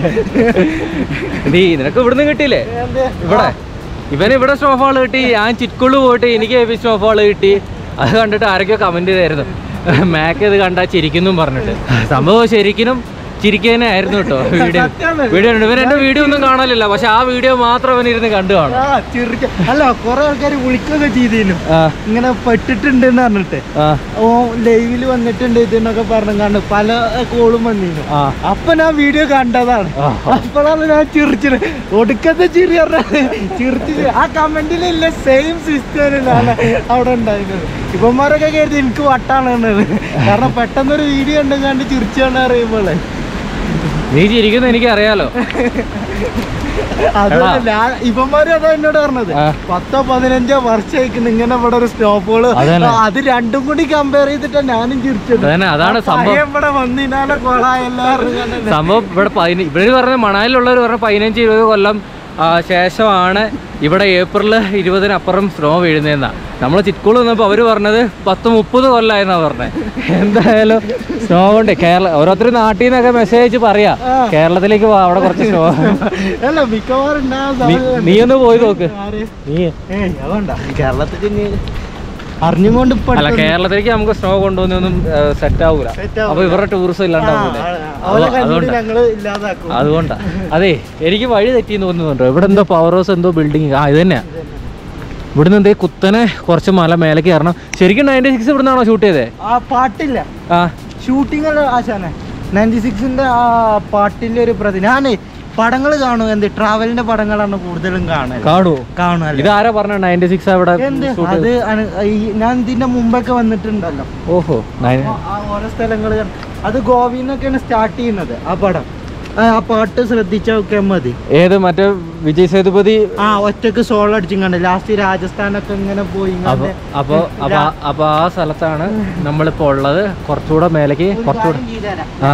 നീ നിനക്ക് ഇവിടുന്ന് കിട്ടിയില്ലേ ഇവിടെ ഇവന് ഇവിടെ സ്നോഫാൾ കിട്ടി ഞാൻ ചിറ്റുള്ളു പോയിട്ട് എനിക്ക് ഹെവി സ്നോഫാൾ കിട്ടി അത് കണ്ടിട്ട് ആരൊക്കെയോ കമന്റ് ചെയ്തായിരുന്നു മാക്ക് ഇത് കണ്ടാ ചിരിക്കുന്നു പറഞ്ഞിട്ട് സംഭവം ശരിക്കും ചിരിക്കാനേ ആയിരുന്നു കേട്ടോ വീഡിയോ സത്യാണ്. വീഡിയോ ഉണ്ട് ഇവൻ എന്റെ വീഡിയോ ഒന്നും കാണലില്ല പക്ഷെ ആ വീഡിയോ മാത്രം അവൻ ഇരുന്ന് കണ്ടു കാണും ആ ചിരിക്ക അല്ല കൊറേ ആൾക്കാർ വിളിക്കുകയൊക്കെ ചെയ്തിരുന്നു ആ ഇങ്ങനെ പെട്ടിട്ടുണ്ടെന്ന് പറഞ്ഞിട്ട് ആ ഓ ലൈവിൽ വന്നിട്ടുണ്ട് ഇതെന്നൊക്കെ പറഞ്ഞു കണ്ടു പല കോളും വന്നിരുന്നു ആ അപ്പൊ ഞാൻ വീഡിയോ കണ്ടതാണ് ആ. അപ്പോഴാണ് ഞാൻ ചിരിച്ചത് ഒടുക്കത്തെ ചിരി പറഞ്ഞത് ചിരിച്ച് ആ കമന്റിലില്ല സെയിം സിസ്റ്ററിലാണ് അവിടെ ഉണ്ടായിരുന്നത് ഇവന്മാരൊക്കെ കരുതി എനിക്ക് വട്ടാണ് എന്നത്. കാരണം പെട്ടെന്നൊരു വീഡിയോ ഉണ്ട് കണ്ട് ചിരിച്ചാണ് അറിയുമ്പോൾ നീ ചിരിക്കുന്നത് എനിക്ക് അറിയാലോ അതല്ല ഇവന്മാരും അതാ എന്നോട് പറഞ്ഞത് ആ. പത്തോ പതിനഞ്ചോ വർഷമായിക്കുന്നു ഇങ്ങനെ ഇവിടെ ഒരു സ്നോഫോള് അതന്നെ. അത് രണ്ടും കൂടി കമ്പയർ ചെയ്തിട്ടാ ഞാനും ചിരിച്ചത് അതന്നെ അതാണ് സംഭവം പയ്യൻ ഇവിടെ വന്നിനാലെ കൊളായെല്ലാവരും സംഭവം ഇവിടെ പതിന ഇവര് പറഞ്ഞ മണാലിലുള്ളവർ പറഞ്ഞ പതിനഞ്ച് ഇരുപത് കൊല്ലം ആ, ശേഷമാണ് ഇവിടെ ഏപ്രിൽ ഇരുപതിനപ്പുറം സ്നോ വീഴുന്നതെന്നാ നമ്മൾ ചിറ്റ്കൂൾ വന്നപ്പോൾ അവർ പറഞ്ഞത് പത്ത് മുപ്പത് കൊല്ലമായെന്നാ പറഞ്ഞത് എന്തായാലും സ്നോ കൊണ്ട് കേരള ഓരോരുത്തർ നാട്ടിൽ നിന്നൊക്കെ മെസ്സേജ് അയച്ച് പറയാ കേരളത്തിലേക്ക് വാ അവിടെ കുറച്ച് സ്നോ അല്ല മിക്കവാറും ഉണ്ടാകാൻ സാധ്യതയുണ്ട്. നീ ഒന്ന് പോയി നോക്ക് ആര്? നീ ഏയ് അതുകൊണ്ടാ കേരളത്തിൽ ഇനി അറിഞ്ഞുകൊണ്ട് ഇപ്പൊ അല്ല അടുത്തൊന്നും- കേരളത്തിലേക്ക് നമുക്ക് സ്നോ കൊണ്ടുവന്നൊന്നും സെറ്റ് ആവൂല Set ആവൂല. അപ്പൊ ഇവരുടെ ടൂറിസം ആ, ഇല്ലാണ്ടാവൂലേ ആ, അവരെ അത് കണ്ടിട്ട് അതുകൊണ്ടാ. ഞങ്ങള് ഇല്ലാതാക്കും അതുകൊണ്ടാ അതെ എനിക്ക് വഴി തെറ്റി തോന്നുന്നുണ്ടോ ഇവിടെ എന്തോ പവർ ഹൗസ് എന്തോ ബിൽഡിങ് ആ ഇത് തന്നെയാ ഇവിടുന്ന് എന്തേ കുത്തനെ കുറച്ച് മല മേലേക്ക് കയറണം ശരിക്കും നയൻറ്റി സിക്സ് ഇവിടുന്നാണോ ഷൂട്ട് ചെയ്തേ ആ പാട്ടില്ല ആ ഷൂട്ടിംഗ് ആശാനെ നയൻറ്റി സിക്സിന്റെ ആ പാട്ടിന്റെ ഒരു പ്രതി ഞാനേ പടങ്ങൾ കാണും എന്ത് ട്രാവലിന്റെ പടങ്ങളാണ് കൂടുതലും കാണുക കാണുവോ കാണുമല്ലോ ഇത് ആരാ പറഞ്ഞ നയൻറ്റി സിക്സ് അവിടെ എന്ത് shoot അത് ചെയ്തത്? അന- ഈ- ഞാൻ ഇതിന്റെ മുമ്പൊക്കെ വന്നിട്ടുണ്ടല്ലോ ഓഹോ നയൻ- ആ- ആ ഓരോ സ്ഥലങ്ങൾ അത് ഗോവിന്നൊക്കെയാണ് സ്റ്റാർട്ട് ചെയ്യുന്നത് ആ പടം ആ ആ പാട്ട് ശ്രദ്ധിച്ചാൽ ഒക്കെ മതി ഏത് മറ്റേ വിജയ് സേതുപതി ആ ഒറ്റക്ക് സോൾ അടിച്ചും കണ്ട് ലാസ്റ്റ് രാജസ്ഥാനൊക്കെ ഇങ്ങനെ പോയി അപ്പൊ അപ്പൊ അപ്പൊ ആ- അപ്പൊ ആ സ്ഥലത്താണ് നമ്മളിപ്പോ ഉള്ളത് കുറച്ചുകൂടെ മേലേക്ക് കുറച്ചുകൂടെ ആ.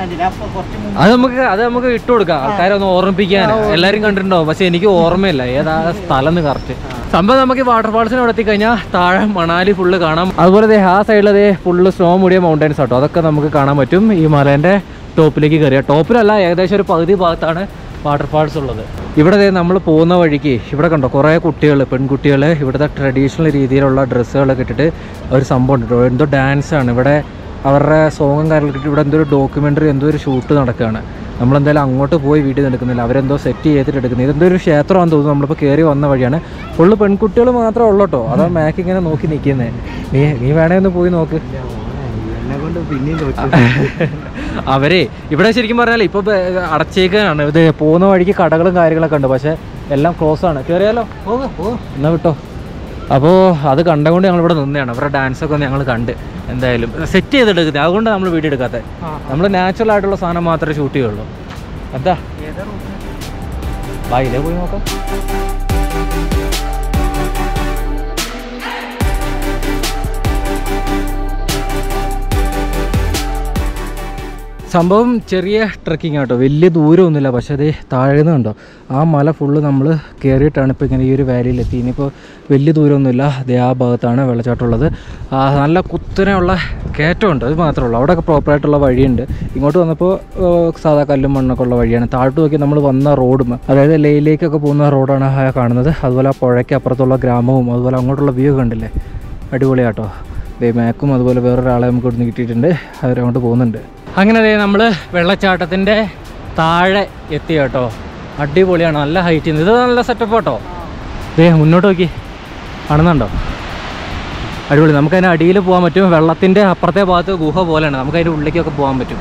അത് നമുക്ക് അത് നമുക്ക് ഇട്ട് കൊടുക്കാം ആൾക്കാരെ ഒന്ന് ഓർമ്മിപ്പിക്കാൻ എല്ലാരും കണ്ടിട്ടുണ്ടാവും പക്ഷെ എനിക്ക് ഓർമ്മയില്ല ഏതാ സ്ഥലം എന്ന് കറക്റ്റ് സംഭവം നമുക്ക് വാട്ടർഫാൾസിന് അവിടെ എത്തിക്കഴിഞ്ഞാൽ താഴെ മണാലി ഫുള്ള് കാണാം അതുപോലെ ദേ ആ സൈഡിൽ ദേ ഫുള്ള് സ്നോ മൂടിയ മൗണ്ടൻസ് ആട്ടോ അതൊക്കെ നമുക്ക് കാണാൻ പറ്റും ഈ മലേന്റെ ടോപ്പിലേക്ക് കയറിയ ടോപ്പിലല്ല ഏകദേശം ഒരു പകുതി ഭാഗത്താണ് വാട്ടർഫാൾസ് ഉള്ളത് ഇവിടെ ദേ നമ്മൾ പോകുന്ന വഴിക്ക് ഇവിടെ കണ്ടോ കുറേ കുട്ടികൾ പെൺകുട്ടികൾ ഇവിടുത്തെ ട്രഡീഷണൽ രീതിയിലുള്ള ഡ്രസ്സുകളൊക്കെ ഇട്ടിട്ട് ഒരു സംഭവം ഉണ്ട് കേട്ടോ എന്തോ ഡാൻസ് ആണ് ഇവിടെ അവരുടെ സോങ്ങും കാര്യങ്ങളൊക്കെ ഇട്ട് ഇവിടെ എന്തോ ഒരു ഡോക്യുമെൻ്ററി എന്തോ ഒരു ഷൂട്ട് നടക്കുകയാണ് നമ്മളെന്തായാലും അങ്ങോട്ട് പോയി വീട്ടിൽ നിന്ന് എടുക്കുന്നില്ല അവരെന്തോ സെറ്റ് ചെയ്തിട്ട് എടുക്കുന്നത് ഇതെന്തോ ഒരു ക്ഷേത്രമാണെന്ന് തോന്നുന്നു നമ്മളിപ്പോൾ കയറി വന്ന വഴിയാണ് ഫുള്ള് പെൺകുട്ടികൾ മാത്രമേ ഉള്ളൂ കേട്ടോ അതാ മാക്ക് ഇങ്ങനെ നോക്കി നിൽക്കുന്നത് നീ നീ വേണേ ഒന്ന് പോയി നോക്ക് എന്നെ കൊണ്ട് പിന്നെയും അവരെ ഇവിടെ ശരിക്കും പറഞ്ഞാൽ ഇപ്പോൾ അടച്ചേക്കാനാണ് ഇത് പോകുന്ന വഴിക്ക് കടകളും കാര്യങ്ങളൊക്കെ ഉണ്ട് പക്ഷേ എല്ലാം ക്ലോസ് ആണ് കയറിയാലോ എന്നാ വിട്ടോ അപ്പോൾ അത് കണ്ടുകൊണ്ട് ഞങ്ങൾ ഇവിടെ നിന്നെയാണ് അവരുടെ ഡാൻസ് ഒക്കെ ഞങ്ങൾ കണ്ട് എന്തായാലും സെറ്റ് ചെയ്തെടുക്കുന്നത് അതുകൊണ്ട് നമ്മൾ വീഡിയോ എടുക്കാത്തത് നമ്മൾ നാച്ചുറൽ ആയിട്ടുള്ള സാധനം മാത്രമേ ഷൂട്ട് ചെയ്യുള്ളൂ എന്താ ബാ ഇതേ പോയി നോക്കാം സംഭവം ചെറിയ ട്രക്കിംഗ് ആട്ടോ വലിയ ദൂരമൊന്നുമില്ല പക്ഷേ അത് താഴെ കണ്ടോ ആ മല ഫുള്ള് നമ്മൾ കയറിയിട്ടാണ് ഇപ്പോൾ ഇങ്ങനെ ഈ ഒരു വാലിയിലെത്തി ഇനിയിപ്പോൾ വലിയ ദൂരമൊന്നുമില്ല അതേ ആ ഭാഗത്താണ് വെള്ളച്ചാട്ടമുള്ളത് ആ, നല്ല കുത്തനെയുള്ള കയറ്റമുണ്ട് അത് മാത്രമേ ഉള്ളൂ അവിടെയൊക്കെ പ്രോപ്പറായിട്ടുള്ള വഴിയുണ്ട് ഇങ്ങോട്ട് വന്നപ്പോൾ ഏഹ്, സാധാ കല്ലും മണ്ണൊക്കെ ഉള്ള വഴിയാണ് താഴോട്ട് നോക്കി നമ്മൾ വന്ന റോഡും അതായത് ലേയിലേക്കൊക്കെ പോകുന്ന റോഡാണ് ആ കാണുന്നത് അതുപോലെ ആ പുഴയ്ക്ക് അപ്പുറത്തുള്ള ഗ്രാമവും അതുപോലെ അങ്ങോട്ടുള്ള വ്യൂ കണ്ടില്ലേ അടിപൊളിയാട്ടോ ദേ മാക്കും അതുപോലെ വേറൊരാളെ നമുക്ക് ഇവിടുന്ന് കിട്ടിയിട്ടുണ്ട് അവരങ്ങോട്ട് പോകുന്നുണ്ട് അങ്ങനെ ദേ നമ്മൾ വെള്ളച്ചാട്ടത്തിൻ്റെ താഴെ എത്തി കേട്ടോ അടിപൊളിയാണ് നല്ല ഹൈറ്റ് ഇത് നല്ല സെറ്റപ്പ് കേട്ടോ ദേ മുന്നോട്ട് നോക്കി കാണുന്നുണ്ടോ അടിപൊളി നമുക്ക് അതിന് അടിയിൽ പോകാൻ പറ്റും വെള്ളത്തിൻ്റെ അപ്പുറത്തെ ഭാഗത്ത് ഗുഹ പോലെയാണ് നമുക്ക് അതിൻ്റെ ഉള്ളിലേക്കൊക്കെ പോകാൻ പറ്റും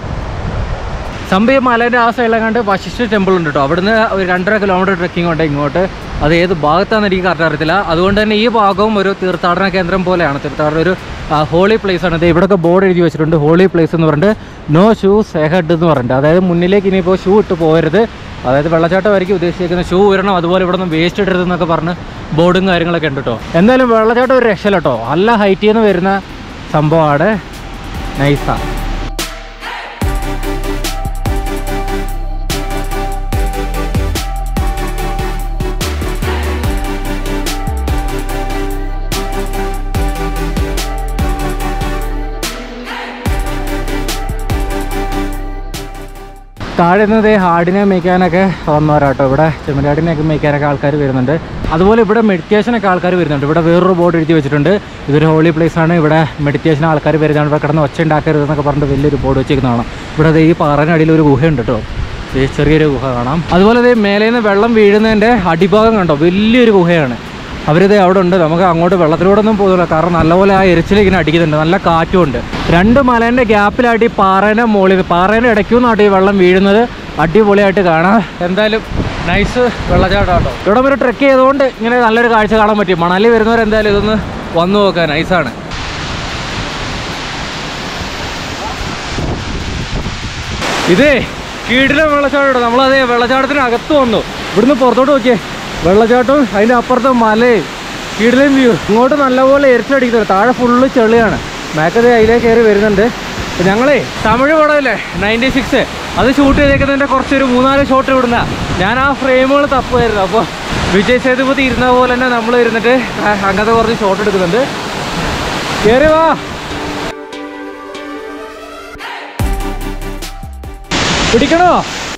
സംഭവം മലേൻ്റെ ആ സൈഡിലെങ്ങാണ്ട് വശിഷ്ഠ ടെമ്പിൾ ഉണ്ട് കേട്ടോ അവിടുന്ന് ഒരു രണ്ടര കിലോമീറ്റർ ട്രെക്കിംഗ് ഉണ്ട് ഇങ്ങോട്ട് അത് ഏത് ഭാഗത്താണെന്ന് എനിക്ക് കറക്റ്റ് അറിയത്തില്ല അതുകൊണ്ട് തന്നെ ഈ ഭാഗവും ഒരു തീർത്ഥാടന കേന്ദ്രം പോലെയാണ് തീർത്ഥാടന ഒരു ഹോളി പ്ലേസ് ആണ് ഇത് ഇവിടെയൊക്കെ ബോർഡ് എഴുതി വെച്ചിട്ടുണ്ട് ഹോളി പ്ലേസ് എന്ന് പറഞ്ഞിട്ട് നോ ഷൂസ് എഹഡ് എന്ന് പറഞ്ഞിട്ട് അതായത് മുന്നിലേക്ക് ഇനിയിപ്പോൾ ഷൂ ഇട്ട് പോകരുത് അതായത് വെള്ളച്ചാട്ടമായിരിക്കും ഉദ്ദേശിക്കുന്നത് ഷൂ ഇടണം അതുപോലെ ഇവിടെ നിന്ന് വേസ്റ്റ് ഇടരുത് എന്നൊക്കെ പറഞ്ഞ് ബോർഡും കാര്യങ്ങളൊക്കെ ഉണ്ട് കേട്ടോ എന്തായാലും വെള്ളച്ചാട്ടം ഒരു രക്ഷയില്ല കേട്ടോ നല്ല ഹൈറ്റിൽ നിന്ന് വരുന്ന സംഭവമാണ് നൈസാണ് താഴെ നിന്ന് ആടിനെ മേയ്ക്കാനൊക്കെ വന്നവരാട്ടോ ഇവിടെ ചെമ്മരാടിനെയൊക്കെ മേയ്ക്കാനൊക്കെ ആൾക്കാർ വരുന്നുണ്ട് അതുപോലെ ഇവിടെ മെഡിറ്റേഷനൊക്കെ ആൾക്കാർ വരുന്നുണ്ട് ഇവിടെ വേറൊരു ബോർഡ് എഴുതി വെച്ചിട്ടുണ്ട് ഇതൊരു ഹോളി പ്ലേസ് ആണ് ഇവിടെ മെഡിറ്റേഷൻ ആൾക്കാർ വരുന്നതാണ് ഇവിടെ കിടന്ന് ഒച്ച ഉണ്ടാക്കരുത് എന്നൊക്കെ പറഞ്ഞിട്ട് വലിയൊരു ബോർഡ് വെച്ചിരിക്കുന്നതാണ് ഇവിടെ ദേ ഈ പാറനടിയിൽ ഒരു ഗുഹയുണ്ട് കേട്ടോ ദേ ചെറിയൊരു ഗുഹ കാണാം അതുപോലെ ദേ മേലെ നിന്ന് വെള്ളം വീഴുന്നതിൻ്റെ അടിഭാഗം കണ്ടോ വലിയൊരു ഗുഹയാണ് അവരിത് അവിടെ ഉണ്ട് നമുക്ക് അങ്ങോട്ട് വെള്ളത്തിലൂടെ ഒന്നും പോകുന്നില്ല കാരണം നല്ലപോലെ ആ എരിച്ചിൽ ഇങ്ങനെ അടിക്കുന്നുണ്ട് നല്ല കാറ്റും ഉണ്ട് രണ്ട് മലേൻ്റെ ഗ്യാപ്പിലായിട്ട് ഈ പാറേൻ്റെ മുകളിൽ പാറേൻ്റെ ഇടയ്ക്കുന്നായിട്ട് ഈ വെള്ളം വീഴുന്നത് അടിപൊളിയായിട്ട് കാണാം എന്തായാലും നൈസ് വെള്ളച്ചാട്ടം കേട്ടോ ഇവിടെ ഒരു ട്രെക്ക് ചെയ്തുകൊണ്ട് ഇങ്ങനെ നല്ലൊരു കാഴ്ച കാണാൻ പറ്റി മണാലി വരുന്നവർ എന്തായാലും ഇതൊന്ന് വന്നു നോക്കാൻ നൈസാണ് ഇതേ കീഴിലെ വെള്ളച്ചാട്ടം നമ്മളതേ വെള്ളച്ചാട്ടത്തിന് അകത്ത് വന്നു ഇവിടുന്ന് പുറത്തോട്ട് നോക്കിയേ വെള്ളച്ചാട്ടവും അതിൻ്റെ അപ്പുറത്തെ മലയും കീഴിലെയും വ്യൂ ഇങ്ങോട്ട് നല്ലപോലെ എരിച്ചടിക്കുന്നുണ്ട് താഴെ ഫുള്ള് ചെളിയാണ് മേക്കത് അതിലേക്ക് കയറി വരുന്നുണ്ട് അപ്പൊ ഞങ്ങളേ തമിഴ് പടമില്ലേ നയൻറ്റി സിക്സ് അത് ഷൂട്ട് ചെയ്തേക്കുന്നതിൻ്റെ കുറച്ചൊരു മൂന്നാല് ഷോട്ട് ഇവിടുന്ന ഞാൻ ആ ഫ്രെയിമുകൾ തപ്പുമായിരുന്നു അപ്പോൾ വിജയ് സേതുപതി ഇരുന്ന പോലെ തന്നെ നമ്മൾ ഇരുന്നിട്ട് ആ അങ്ങനത്തെ കുറച്ച് ഷോട്ട് എടുക്കുന്നുണ്ട് കയറി വാ പിടിക്കണോ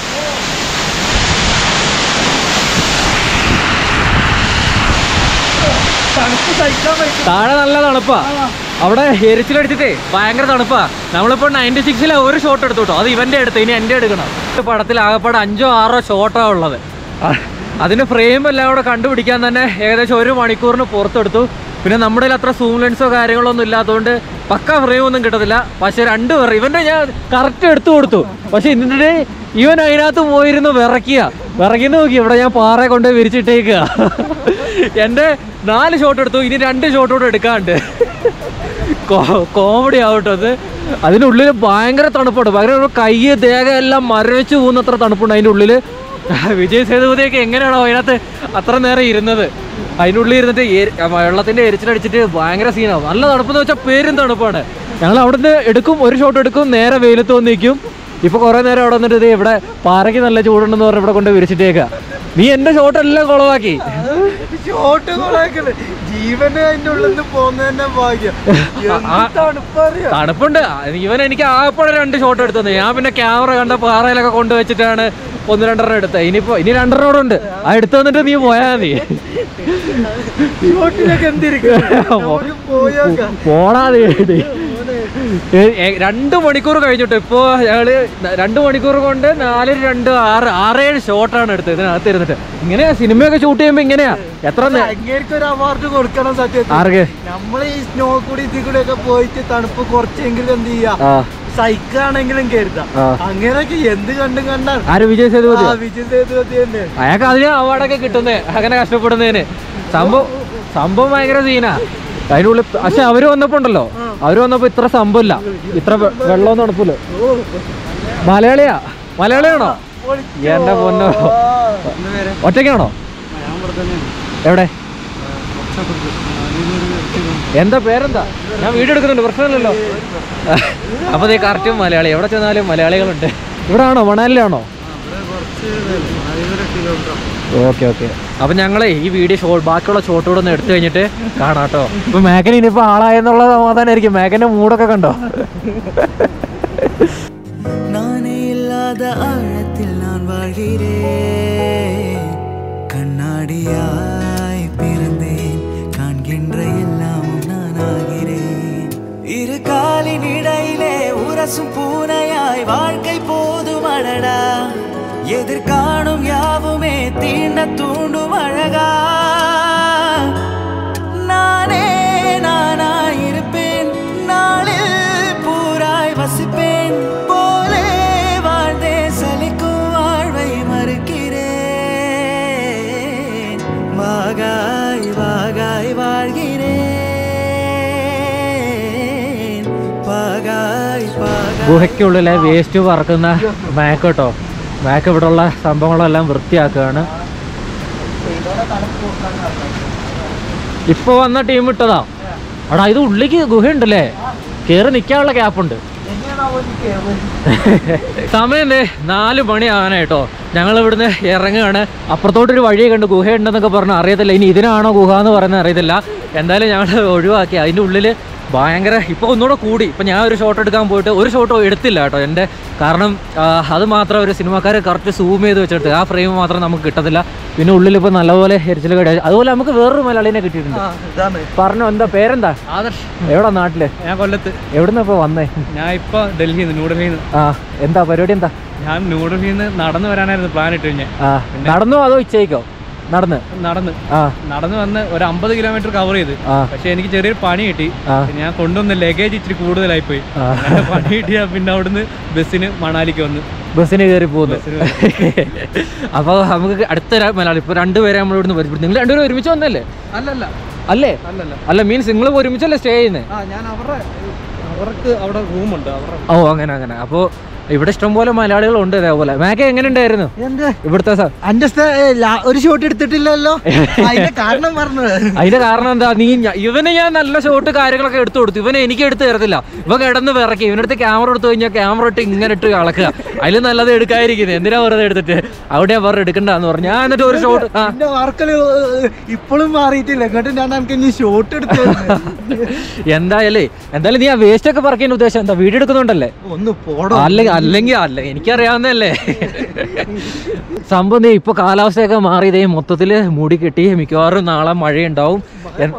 താഴെ നല്ല തണുപ്പാ അവിടെ എരിച്ചിലടിച്ചിട്ടേ ഭയങ്കര തണുപ്പാ നമ്മളിപ്പോ നയൻറ്റി സിക്സിലെ ഒരു ഷോട്ട് എടുത്തു കേട്ടോ അത് ഇവന്റെ എടുത്ത് ഇനി എന്റെ എടുക്കണം ഈ പടത്തിൽ ആകപ്പാടെ അഞ്ചോ ആറോ ഷോട്ടാ ഉള്ളത് ആ, അതിന് ഫ്രെയിം എല്ലാം കൂടെ കണ്ടുപിടിക്കാൻ തന്നെ ഏകദേശം ഒരു മണിക്കൂറിന് പുറത്തെടുത്തു പിന്നെ നമ്മുടെ കയ്യിൽ അത്ര സൂം ലെൻസോ കാര്യങ്ങളോ ഒന്നും ഇല്ലാത്തതുകൊണ്ട് പക്ക ഫ്രെയിം ഒന്നും കിട്ടത്തില്ല പക്ഷെ രണ്ട് പേർ ഇവന്റെ ഞാൻ കറക്റ്റ് എടുത്തു കൊടുത്തു പക്ഷെ ഇതിന്റെ ഇവൻ അതിനകത്ത് പോയിരുന്ന് വിറയ്ക്കുക വിറയ്ക്കുന്ന നോക്കി ഇവിടെ ഞാൻ പാറ കൊണ്ട് വിരിച്ചിട്ടേക്കുക എൻ്റെ നാല് ഷോട്ട് എടുത്തു ഇനി രണ്ട് ഷോട്ട് കൂടെ എടുക്കാണ്ട് കോമഡി ആവട്ടോ അത് അതിനുള്ളിൽ ഭയങ്കര തണുപ്പുണ്ട് ഭയങ്കര കൈ ദേഹം എല്ലാം മരവിച്ച് പോകുന്നത്ര തണുപ്പുണ്ട് അതിൻ്റെ ഉള്ളിൽ വിജയ് സേതുപതിയൊക്കെ എങ്ങനെയാണോ അതിനകത്ത് അത്ര നേരം ഇരുന്നത് അതിനുള്ളിൽ ഇരുന്നിട്ട് എരി- വെള്ളത്തിന്റെ എരിച്ചിലടിച്ചിട്ട് ഭയങ്കര സീനാവും നല്ല തണുപ്പെന്ന് വെച്ചാൽ പേരും തണുപ്പാണ് ഞങ്ങൾ അവിടുന്ന് എടുക്കും ഒരു ഷോട്ട് എടുക്കും നേരെ വെയിലത്ത് വന്ന് നിൽക്കും ഇപ്പൊ കുറെ നേരം അവിടെ വന്നിട്ട് ദേ ഇവിടെ പാറയ്ക്ക് നല്ല ചൂടുണ്ടെന്ന് പറഞ്ഞ് ഇവിടെ കൊണ്ട് വിരിച്ചിട്ടേക്ക നീ എന്റെ ഷോട്ട് എല്ലാം കുളവാക്കി ഷോട്ട് കൊളാക്കല് ജീവന് അതിന്റെ ഉള്ളിൽ നിന്ന് പോകുന്ന തന്നെ ഭാഗ്യം എന്ത് തണുപ്പറിയോ തണുപ്പുണ്ട് ഇവൻ എനിക്ക് ആകപ്പാടെ രണ്ട് ഷോട്ട് എടുത്തത് ഞാൻ പിന്നെ ക്യാമറ കണ്ട പാറയിലൊക്കെ കൊണ്ടുവച്ചിട്ടാണ് ഒന്ന് രണ്ടെണ്ണം എടുത്തത് ഇനിയിപ്പോ ഇനി രണ്ടെണ്ണം കൂടെ ഉണ്ട് ആ എടുത്തു വന്നിട്ട് നീ പോയാ മതി ഷോട്ടിലൊക്കെ എന്തിരിക്കും നമുക്ക് പോയോക്കാം പോടാ നീ. ഏ, ഏ, രണ്ട് മണിക്കൂർ കഴിഞ്ഞിട്ട് ഇപ്പോ ഞങ്ങള് ന- രണ്ട് മണിക്കൂർ കൊണ്ട് നാല് രണ്ട് ആറ് ആറേഴ് ഷോട്ടാണ് എടുത്തത് ഇതിനകത്ത് ഇരുന്നിട്ട് ഇങ്ങനെയാ സിനിമയൊക്കെ ഷൂട്ട് ചെയ്യുമ്പോ ഇങ്ങനെയാ എത്ര നേ- അങ്ങേർക്ക് ഒരു അവാർഡ് കൊടുക്കണം സത്യത്തിൽ ആർക്ക് നമ്മൾ ഈ സ്നോ കൂടി ഇതിൽ കൂടി ഒക്കെ പോയിട്ട് തണുപ്പ് കുറച്ചെങ്കിലും എന്ത് ചെയ്യാ ആ സൈക്കാണെങ്കിലും കരുതാം ആ. അങ്ങനെയൊക്കെ എന്ത് കണ്ടും കണ്ടാണ് ആര് വിജയ് സേതുപതി ആ വിജയ് സേതുപതി തന്നെ അയാൾക്ക് അതിന് അവാർഡൊക്കെ കിട്ടുന്നേ അങ്ങനെ കഷ്ടപ്പെടുന്നതിന് സംഭവം സംഭവം ഭയങ്കര സീനാ അതിനുള്ളിൽ പക്ഷെ അവര് വന്നപ്പോ ഉണ്ടല്ലോ അവര് വന്നപ്പോ ഇത്ര സംഭവമില്ല ഇത്ര വെ- വെള്ളവും തണുപ്പില്ല മലയാളിയാ മലയാളിയാണോ എന്റെ പൊന്നോ ഒറ്റയ്ക്കാണോ എവിടെ എന്താ പേരെന്താ ഞാൻ വീഡിയോ എടുക്കുന്നുണ്ട് പ്രശ്നമില്ലല്ലോ അപ്പൊ നീ കറക്റ്റും മലയാളി എവിടെ ചെന്നാലും മലയാളികളുണ്ട് ഇവിടെ ആണോ മണാലിലാണോ ഓക്കെ ഓക്കെ അപ്പൊ ഞങ്ങളെ ഈ വീഡിയോ ഷോട്ട് ബാക്കിയുള്ള ഷോട്ടുകൂടെ ഒന്ന് എടുത്തു കഴിഞ്ഞിട്ട് കാണാം കേട്ടോ ഇപ്പൊ മേക്കൻ ഇനിയിപ്പോ ആളായെന്നുള്ള സമാധാനമായിരിക്കും മേക്കന്റെ മൂടൊക്കെ കണ്ടോ நானே இல்லாத ஆழத்தில் நான் வாழ்கிறேன் கண்ணாடியாய் பிறந்தேன் காண்கின்ற எல்லாமும் நான் ஆகிறேன் இரு காலின் இடையிலே உரசும் பூனையாய் வாழ்க்கை போதும் அடடா எதிர்காணும் யாவுமே தீண்ட தூண்டும் அழகா நானே நானாயிருப்பேன் நாளில் பூராய் வசிப்பேன் போலே வாழ்ந்தே சலிக்கும் வாழ்வை மறுக்கிறேன் வாகாய் வாகாய் வாழ்கிறேன் பாகாய் பாகாய் ഗുഹയ്ക്കുള്ളിലെ വേസ്റ്റ് പറക്കുന്ന മാക്ക് കേട്ടോ മാക്ക് ഇവിടെ ഉള്ള സംഭവങ്ങളെല്ലാം വൃത്തിയാക്കുകയാണ് ഇപ്പൊ വന്ന ടീം ഇട്ടതാ എടാ ഇത് ഉള്ളിക്ക് ഗുഹയുണ്ടല്ലേ കേറി നിൽക്കാനുള്ള ഗ്യാപ്പുണ്ട് സമയം ദേ നാല് മണി ആവാനായിട്ടോ ഞങ്ങൾ ഇവിടുന്ന് ഇറങ്ങുകയാണ് അപ്പുറത്തോട്ടൊരു വഴി കണ്ട് ഗുഹയുണ്ടെന്നൊക്കെ പറഞ്ഞു അറിയത്തില്ല ഇനി ഇതിനാണോ ഗുഹ എന്ന് പറയുന്നത് അറിയത്തില്ല എന്തായാലും ഞങ്ങൾ ഒഴിവാക്കി അതിൻ്റെ ഉള്ളിൽ ഭയങ്കര ഇപ്പോൾ ഒന്നുകൂടെ കൂടി ഇപ്പം ഞാൻ ഒരു ഷോട്ട് എടുക്കാൻ പോയിട്ട് ഒരു ഷോട്ടോ എടുത്തില്ല കേട്ടോ എൻ്റെ കാരണം ആ, അത് മാത്രം ഒരു സിനിമാക്കാർ കറക്റ്റ് സൂം ചെയ്ത് വെച്ചെടുത്ത് ആ ഫ്രെയിം മാത്രം നമുക്ക് കിട്ടത്തില്ല പിന്നെ ഉള്ളിൽ ഇപ്പോൾ നല്ലപോലെ എരിച്ചിൽ കടി അതുപോലെ നമുക്ക് വേറൊരു മലയാളിനെ കിട്ടിയിട്ടുണ്ട് ഇതാണ് പറഞ്ഞു എന്താ പേരെന്താ ആദർശ് എവിടെ നാട്ടില് ഞാൻ കൊല്ലത്ത് എവിടുന്ന ഇപ്പോൾ വന്നേ ഞാൻ ഇപ്പൊ ഡൽഹിയിൽ നിന്ന് ന്യൂഡൽഹിയിൽ നിന്ന് ആ എന്താ പരിപാടി എന്താ ഞാൻ ന്യൂഡൽഹിയിൽ നിന്ന് നടന്നു വരാനായിരുന്നു പ്ലാൻ ഇട്ട് കഴിഞ്ഞാൽ ആ നടന്നോ അതോ ഇച്ചയിക്കോ നടന്ന് നടന്ന് ആ നടന്നു വന്ന് ഒരു അമ്പത് കിലോമീറ്റർ കവർ ചെയ്ത് ആ പക്ഷെ എനിക്ക് ചെറിയൊരു പണി കിട്ടി ആ. പിന്നെ ഞാൻ കൊണ്ടുവന്ന ലഗേജ് ഇച്ചിരി കൂടുതലായി പോയി ആ. അങ്ങനെ പണി കിട്ടിയാ പിന്നെ അവിടുന്ന് ബസ്സിന് മണാലിക്ക് വന്ന് ബസ്സിന് കയറി പോകുന്നു അപ്പോൾ നമുക്ക് അടുത്ത ര- മലയാളി ഇപ്പോൾ രണ്ടുപേരെ നമ്മൾ ഇവിടുന്ന് പരിചയപ്പെടും നിങ്ങൾ രണ്ടുപേരും ഒരുമിച്ച് വന്നല്ലേ അല്ലല്ല അല്ലേ അല്ല മീൻസ് നിങ്ങൾ ഒരുമിച്ചല്ലേ സ്റ്റേ ചെയ്യുന്നത് ആ ഞാൻ അവരുടെ അവർക്ക് അവിടെ റൂമുണ്ട് അവരുടെ ഓ അങ്ങനെ അങ്ങനെ അപ്പോൾ ഇവിടെ ഇഷ്ടംപോലെ മലയാളികളുണ്ട് ഇതേപോലെ മാക്കെ എങ്ങനെ ഉണ്ടായിരുന്നു എന്ത് ഇവിടുത്തെ സ- അന്റെ സ്ഥ- ഏ, ലാ- ഒരു ഷോട്ട് എടുത്തിട്ടില്ലല്ലോ അതിന്റെ കാരണം പറഞ്ഞു അതിന്റെ കാരണം എന്താ നീ ഞ- ഇവന് ഞാൻ നല്ല ഷോട്ട് കാര്യങ്ങളൊക്കെ എടുത്തു കൊടുത്തു ഇവനെ എനിക്ക് എടുത്ത് തരത്തില്ല ഇവ കിടന്ന് വിറക്കി ഇവനടുത്ത് ക്യാമറ എടുത്തു കഴിഞ്ഞാൽ ക്യാമറ ഇട്ട് ഇങ്ങനെ ഇട്ട് കളക്കുക അതിൽ നല്ലത് എടുക്കാതിരിക്കുന്നത് എന്തിനാ വെറുതെ എടുത്തിട്ട് അവിടെ വേറെ എടുക്കണ്ടെന്ന് പറഞ്ഞു ഞാൻ എന്നിട്ട് ഒരു ഷോട്ട് ആ എന്റെ വാർക്കല് ഇപ്പോഴും മാറിയിട്ടില്ല എന്നിട്ട് ഞാൻ നമുക്ക് ഇനി ഷോട്ട് എടുത്തു എന്തായാലേ എന്തായാലും നീ ആ വേസ്റ്റ് ഒക്കെ പറക്കാൻ ഉദ്ദേശം എന്താ വീഡിയോ എടുക്കുന്നുണ്ടല്ലേ ഒന്ന് പോടോ അല്ലെങ്കിൽ അല്ലെങ്കിൽ അല്ല എനിക്കറിയാവുന്നതല്ലേ സംഭവം ദേ ഇപ്പൊ കാലാവസ്ഥയൊക്കെ മാറി ഇതേ മൊത്തത്തില് മൂടി കെട്ടി മിക്കവാറും നാളെ മഴയുണ്ടാവും എൻ-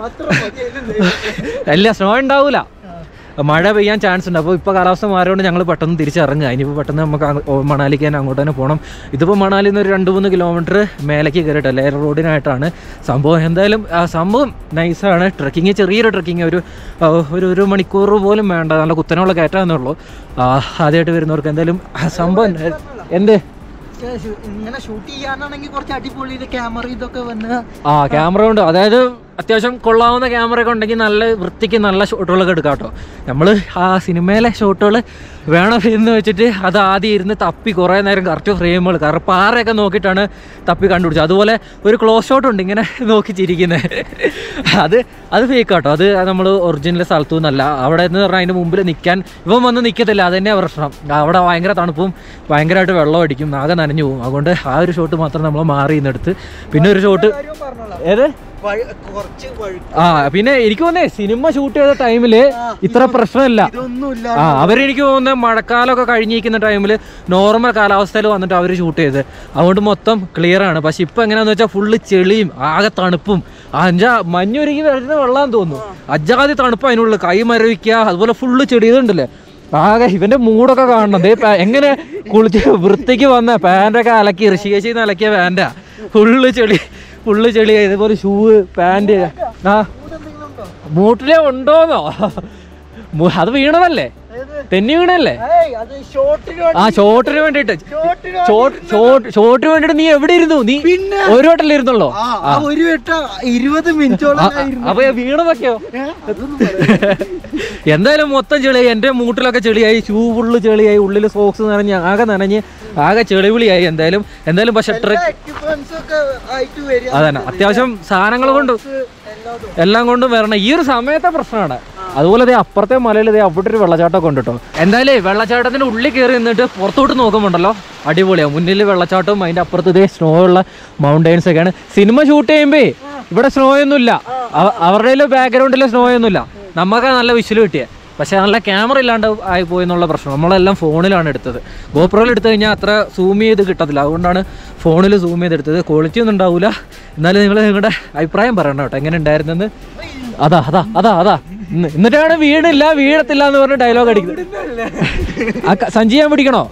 അല്ല സ്നോ ഉണ്ടാവൂല മഴ പെയ്യാൻ ചാൻസ് ഉണ്ട് അപ്പോൾ ഇപ്പോൾ കാലാവസ്ഥ മാറിയോണ്ട് ഞങ്ങൾ പെട്ടെന്ന് തിരിച്ചിറങ്ങുക ഇനിയിപ്പോൾ പെട്ടെന്ന് നമുക്ക് അങ്ങ് ഓ- മണാലിക്ക് തന്നെ അങ്ങോട്ട് തന്നെ പോകണം ഇതിപ്പോൾ മണാലിൽ നിന്ന് ഒരു രണ്ട് മൂന്ന് കിലോമീറ്റർ മേലേക്ക് കയറിയിട്ടല്ലേ റോഡിനായിട്ടാണ് സംഭവം എന്തായാലും ആ സംഭവം നൈസാണ് ട്രക്കിങ് ചെറിയൊരു ട്രക്കിങ് ഒരു ആ, ഒരു ഒരു മണിക്കൂർ പോലും വേണ്ട നല്ല കുത്തനെയുള്ള കയറ്റാന്നേ ഉള്ളൂ ആ, ആദ്യമായിട്ട് വരുന്നവർക്ക് എന്തായാലും ആ സംഭവം എന്ത് ഇങ്ങനെ ഷൂട്ട് ചെയ്യാനാണെങ്കിൽ കുറച്ച് അടിപൊളി ക്യാമറ ഇതൊക്കെ വന്ന് ആ ക്യാമറ കൊണ്ട് അതായത് അത്യാവശ്യം കൊള്ളാവുന്ന ക്യാമറ ഒക്കെ ഉണ്ടെങ്കിൽ നല്ല വൃത്തിക്ക് നല്ല ഷോട്ടുകളൊക്കെ എടുക്കാം കേട്ടോ നമ്മൾ ആ സിനിമയിലെ ഷോട്ടുകൾ വേണം എന്ന് വെച്ചിട്ട് അത് ആദ്യം ഇരുന്ന് തപ്പി കുറേ നേരം കറക്റ്റ് ഫ്രെയിമുകൾ കാരണം പാറയൊക്കെ നോക്കിയിട്ടാണ് തപ്പി കണ്ടുപിടിച്ചത് അതുപോലെ ഒരു ക്ലോസ് ഷോട്ട് ഉണ്ട് ഇങ്ങനെ നോക്കി ചിരിക്കുന്നത് അത് അത് ഫേക്ക് കേട്ടോ അത് നമ്മൾ ഒറിജിനൽ സ്ഥലത്തു നിന്നല്ല അവിടെ എന്ന് പറഞ്ഞാൽ അതിൻ്റെ മുമ്പിൽ നിൽക്കാൻ ഇവൻ വന്ന് നിൽക്കത്തില്ല അത് തന്നെയാണ് പ്രശ്നം അവിടെ ഭയങ്കര തണുപ്പും ഭയങ്കരമായിട്ട് വെള്ളം അടിക്കും ആകെ നനഞ്ഞു പോകും അതുകൊണ്ട് ആ ഒരു ഷോട്ട് മാത്രം നമ്മൾ മാറി നിന്നെടുത്ത് പിന്നെ ഒരു ഷോട്ട് ഏത് കുറച്ച് വഴു- ആ പിന്നെ എനിക്ക് തോന്നേ സിനിമ ഷൂട്ട് ചെയ്ത ടൈമില് ഇത്ര പ്രശ്നമില്ല ഇതൊന്നുമില്ല ആ അവരെനിക്ക് തോന്നുന്നത് മഴക്കാലമൊക്കെ കഴിഞ്ഞിരിക്കുന്ന ടൈമിൽ നോർമൽ കാലാവസ്ഥയിൽ വന്നിട്ട് അവർ ഷൂട്ട് ചെയ്ത് അതുകൊണ്ട് മൊത്തം ക്ലിയർ ആണ് പക്ഷെ ഇപ്പൊ എങ്ങനെയാന്ന് വെച്ചാൽ ഫുള്ള് ചെളിയും ആകെ തണുപ്പും അഞ്ചാ മഞ്ഞൊരുങ്ങി വരുന്ന വെള്ളം തോന്നുന്നു അജാതി തണുപ്പ് അതിനുള്ളിൽ കൈ മരവിക്കുക അതുപോലെ ഫുള്ള് ചെടി ഇതുണ്ടല്ലേ ആകെ ഇവന്റെ മൂടൊക്കെ കാണണം ദേ പാ- എങ്ങനെ കുളിച്ച് വൃത്തിക്ക് വന്ന പാൻ്റൊക്കെ അലക്കി ഋഷികേശിന്ന് അലക്കിയ പാൻ്റാ ഫുള്ള് ചെളി ഫുള്ള് ചെളി ഇതുപോലെ ഷൂവ് പാൻറ് ആ മൂട്ടിലെ ഉണ്ടോന്നോ മു- അത് വീണതല്ലേ തെന്നി വീണല്ലേ ഏയ്, അത് ഷോട്ടിന് ആ ഷോട്ടിന് വേണ്ടിട്ട് ഷോട്ടിന് ഷോട്ടിന് വേണ്ടിട്ട് നീ എവിടെ ഇരുന്നു നീ പിന്നെ? ഒരു വട്ടല്ലേ ഇരുന്നുള്ളോ ആ, ആ ഒരു വെട്ട ഇരുപത് ആ, മിനിറ്റോളം ആ, അപ്പൊ വീണതൊക്കെയോ എന്തായാലും മൊത്തം ചെളിയായി എന്റെ മൂട്ടിലൊക്കെ ചെളിയായി ഷൂ ഫുള്ള് ചെളിയായി ഉള്ളിൽ സോക്സ് നനഞ്ഞ് ആകെ നനഞ്ഞ് ആകെ ചെളിവിളിയായി എന്തായാലും എന്തായാലും പക്ഷെ ട്രക്ക് എക്യുപ്മെന്റ്സ് ഒക്കെ ആയിട്ട് വരിക അതന്നെ അത്യാവശ്യം സാധനങ്ങൾ കൊണ്ട് എല്ലാതും എല്ലാം കൊണ്ടും വരണം ഈ ഒരു സമയത്തെ പ്രശ്നമാണ് അതുപോലെ ദേ അപ്പുറത്തെ മലയിൽ ദേ അവിടെ ഒരു വെള്ളച്ചാട്ടമൊക്കെ ഉണ്ട് കേട്ടോ എന്തായാലും വെള്ളച്ചാട്ടത്തിന്റെ ഉള്ളിൽ കയറി നിന്നിട്ട് പുറത്തോട്ട് നോക്കുമ്പോണ്ടല്ലോ അടിപൊളിയാണ് മുന്നിൽ വെള്ളച്ചാട്ടവും അതിന്റെ അപ്പുറത്ത് ഇതേ സ്നോ ഉള്ള മൗണ്ടൈൻസ് ഒക്കെയാണ് സിനിമ ഷൂട്ട് ചെയ്യുമ്പേ ഇവിടെ സ്നോ ഒന്നുമില്ല അവ- അവരുടെ ബാക്ക്ഗ്രൗണ്ടിൽ സ്നോ ഒന്നുമില്ല നമുക്ക് നല്ല വിഷ്വൽ കിട്ടിയ പക്ഷെ നല്ല ക്യാമറ ഇല്ലാണ്ട് ആയി പോയി എന്നുള്ള പ്രശ്നം നമ്മളെല്ലാം ഫോണിലാണ് എടുത്തത് ഗോപ്രോയിൽ എടുത്തു കഴിഞ്ഞാൽ അത്ര സൂം ചെയ്ത് കിട്ടത്തില്ല അതുകൊണ്ടാണ് ഫോണിൽ സൂം ചെയ്തെടുത്തത് ക്വാളിറ്റി ഒന്നും ഉണ്ടാവില്ല എന്നാലും നിങ്ങൾ നിങ്ങളുടെ അഭിപ്രായം പറയണം കേട്ടോ എങ്ങനെ ഉണ്ടായിരുന്നെന്ന് അതാ അതാ അതാ അതാ ഇന്ന് എന്നിട്ടാണ് വീണില്ല വീഴത്തില്ല എന്ന് പറഞ്ഞ് ഡയലോഗ് അടിക്കുന്നത് ആ ക- സഞ്ചി ഞാൻ പിടിക്കണോ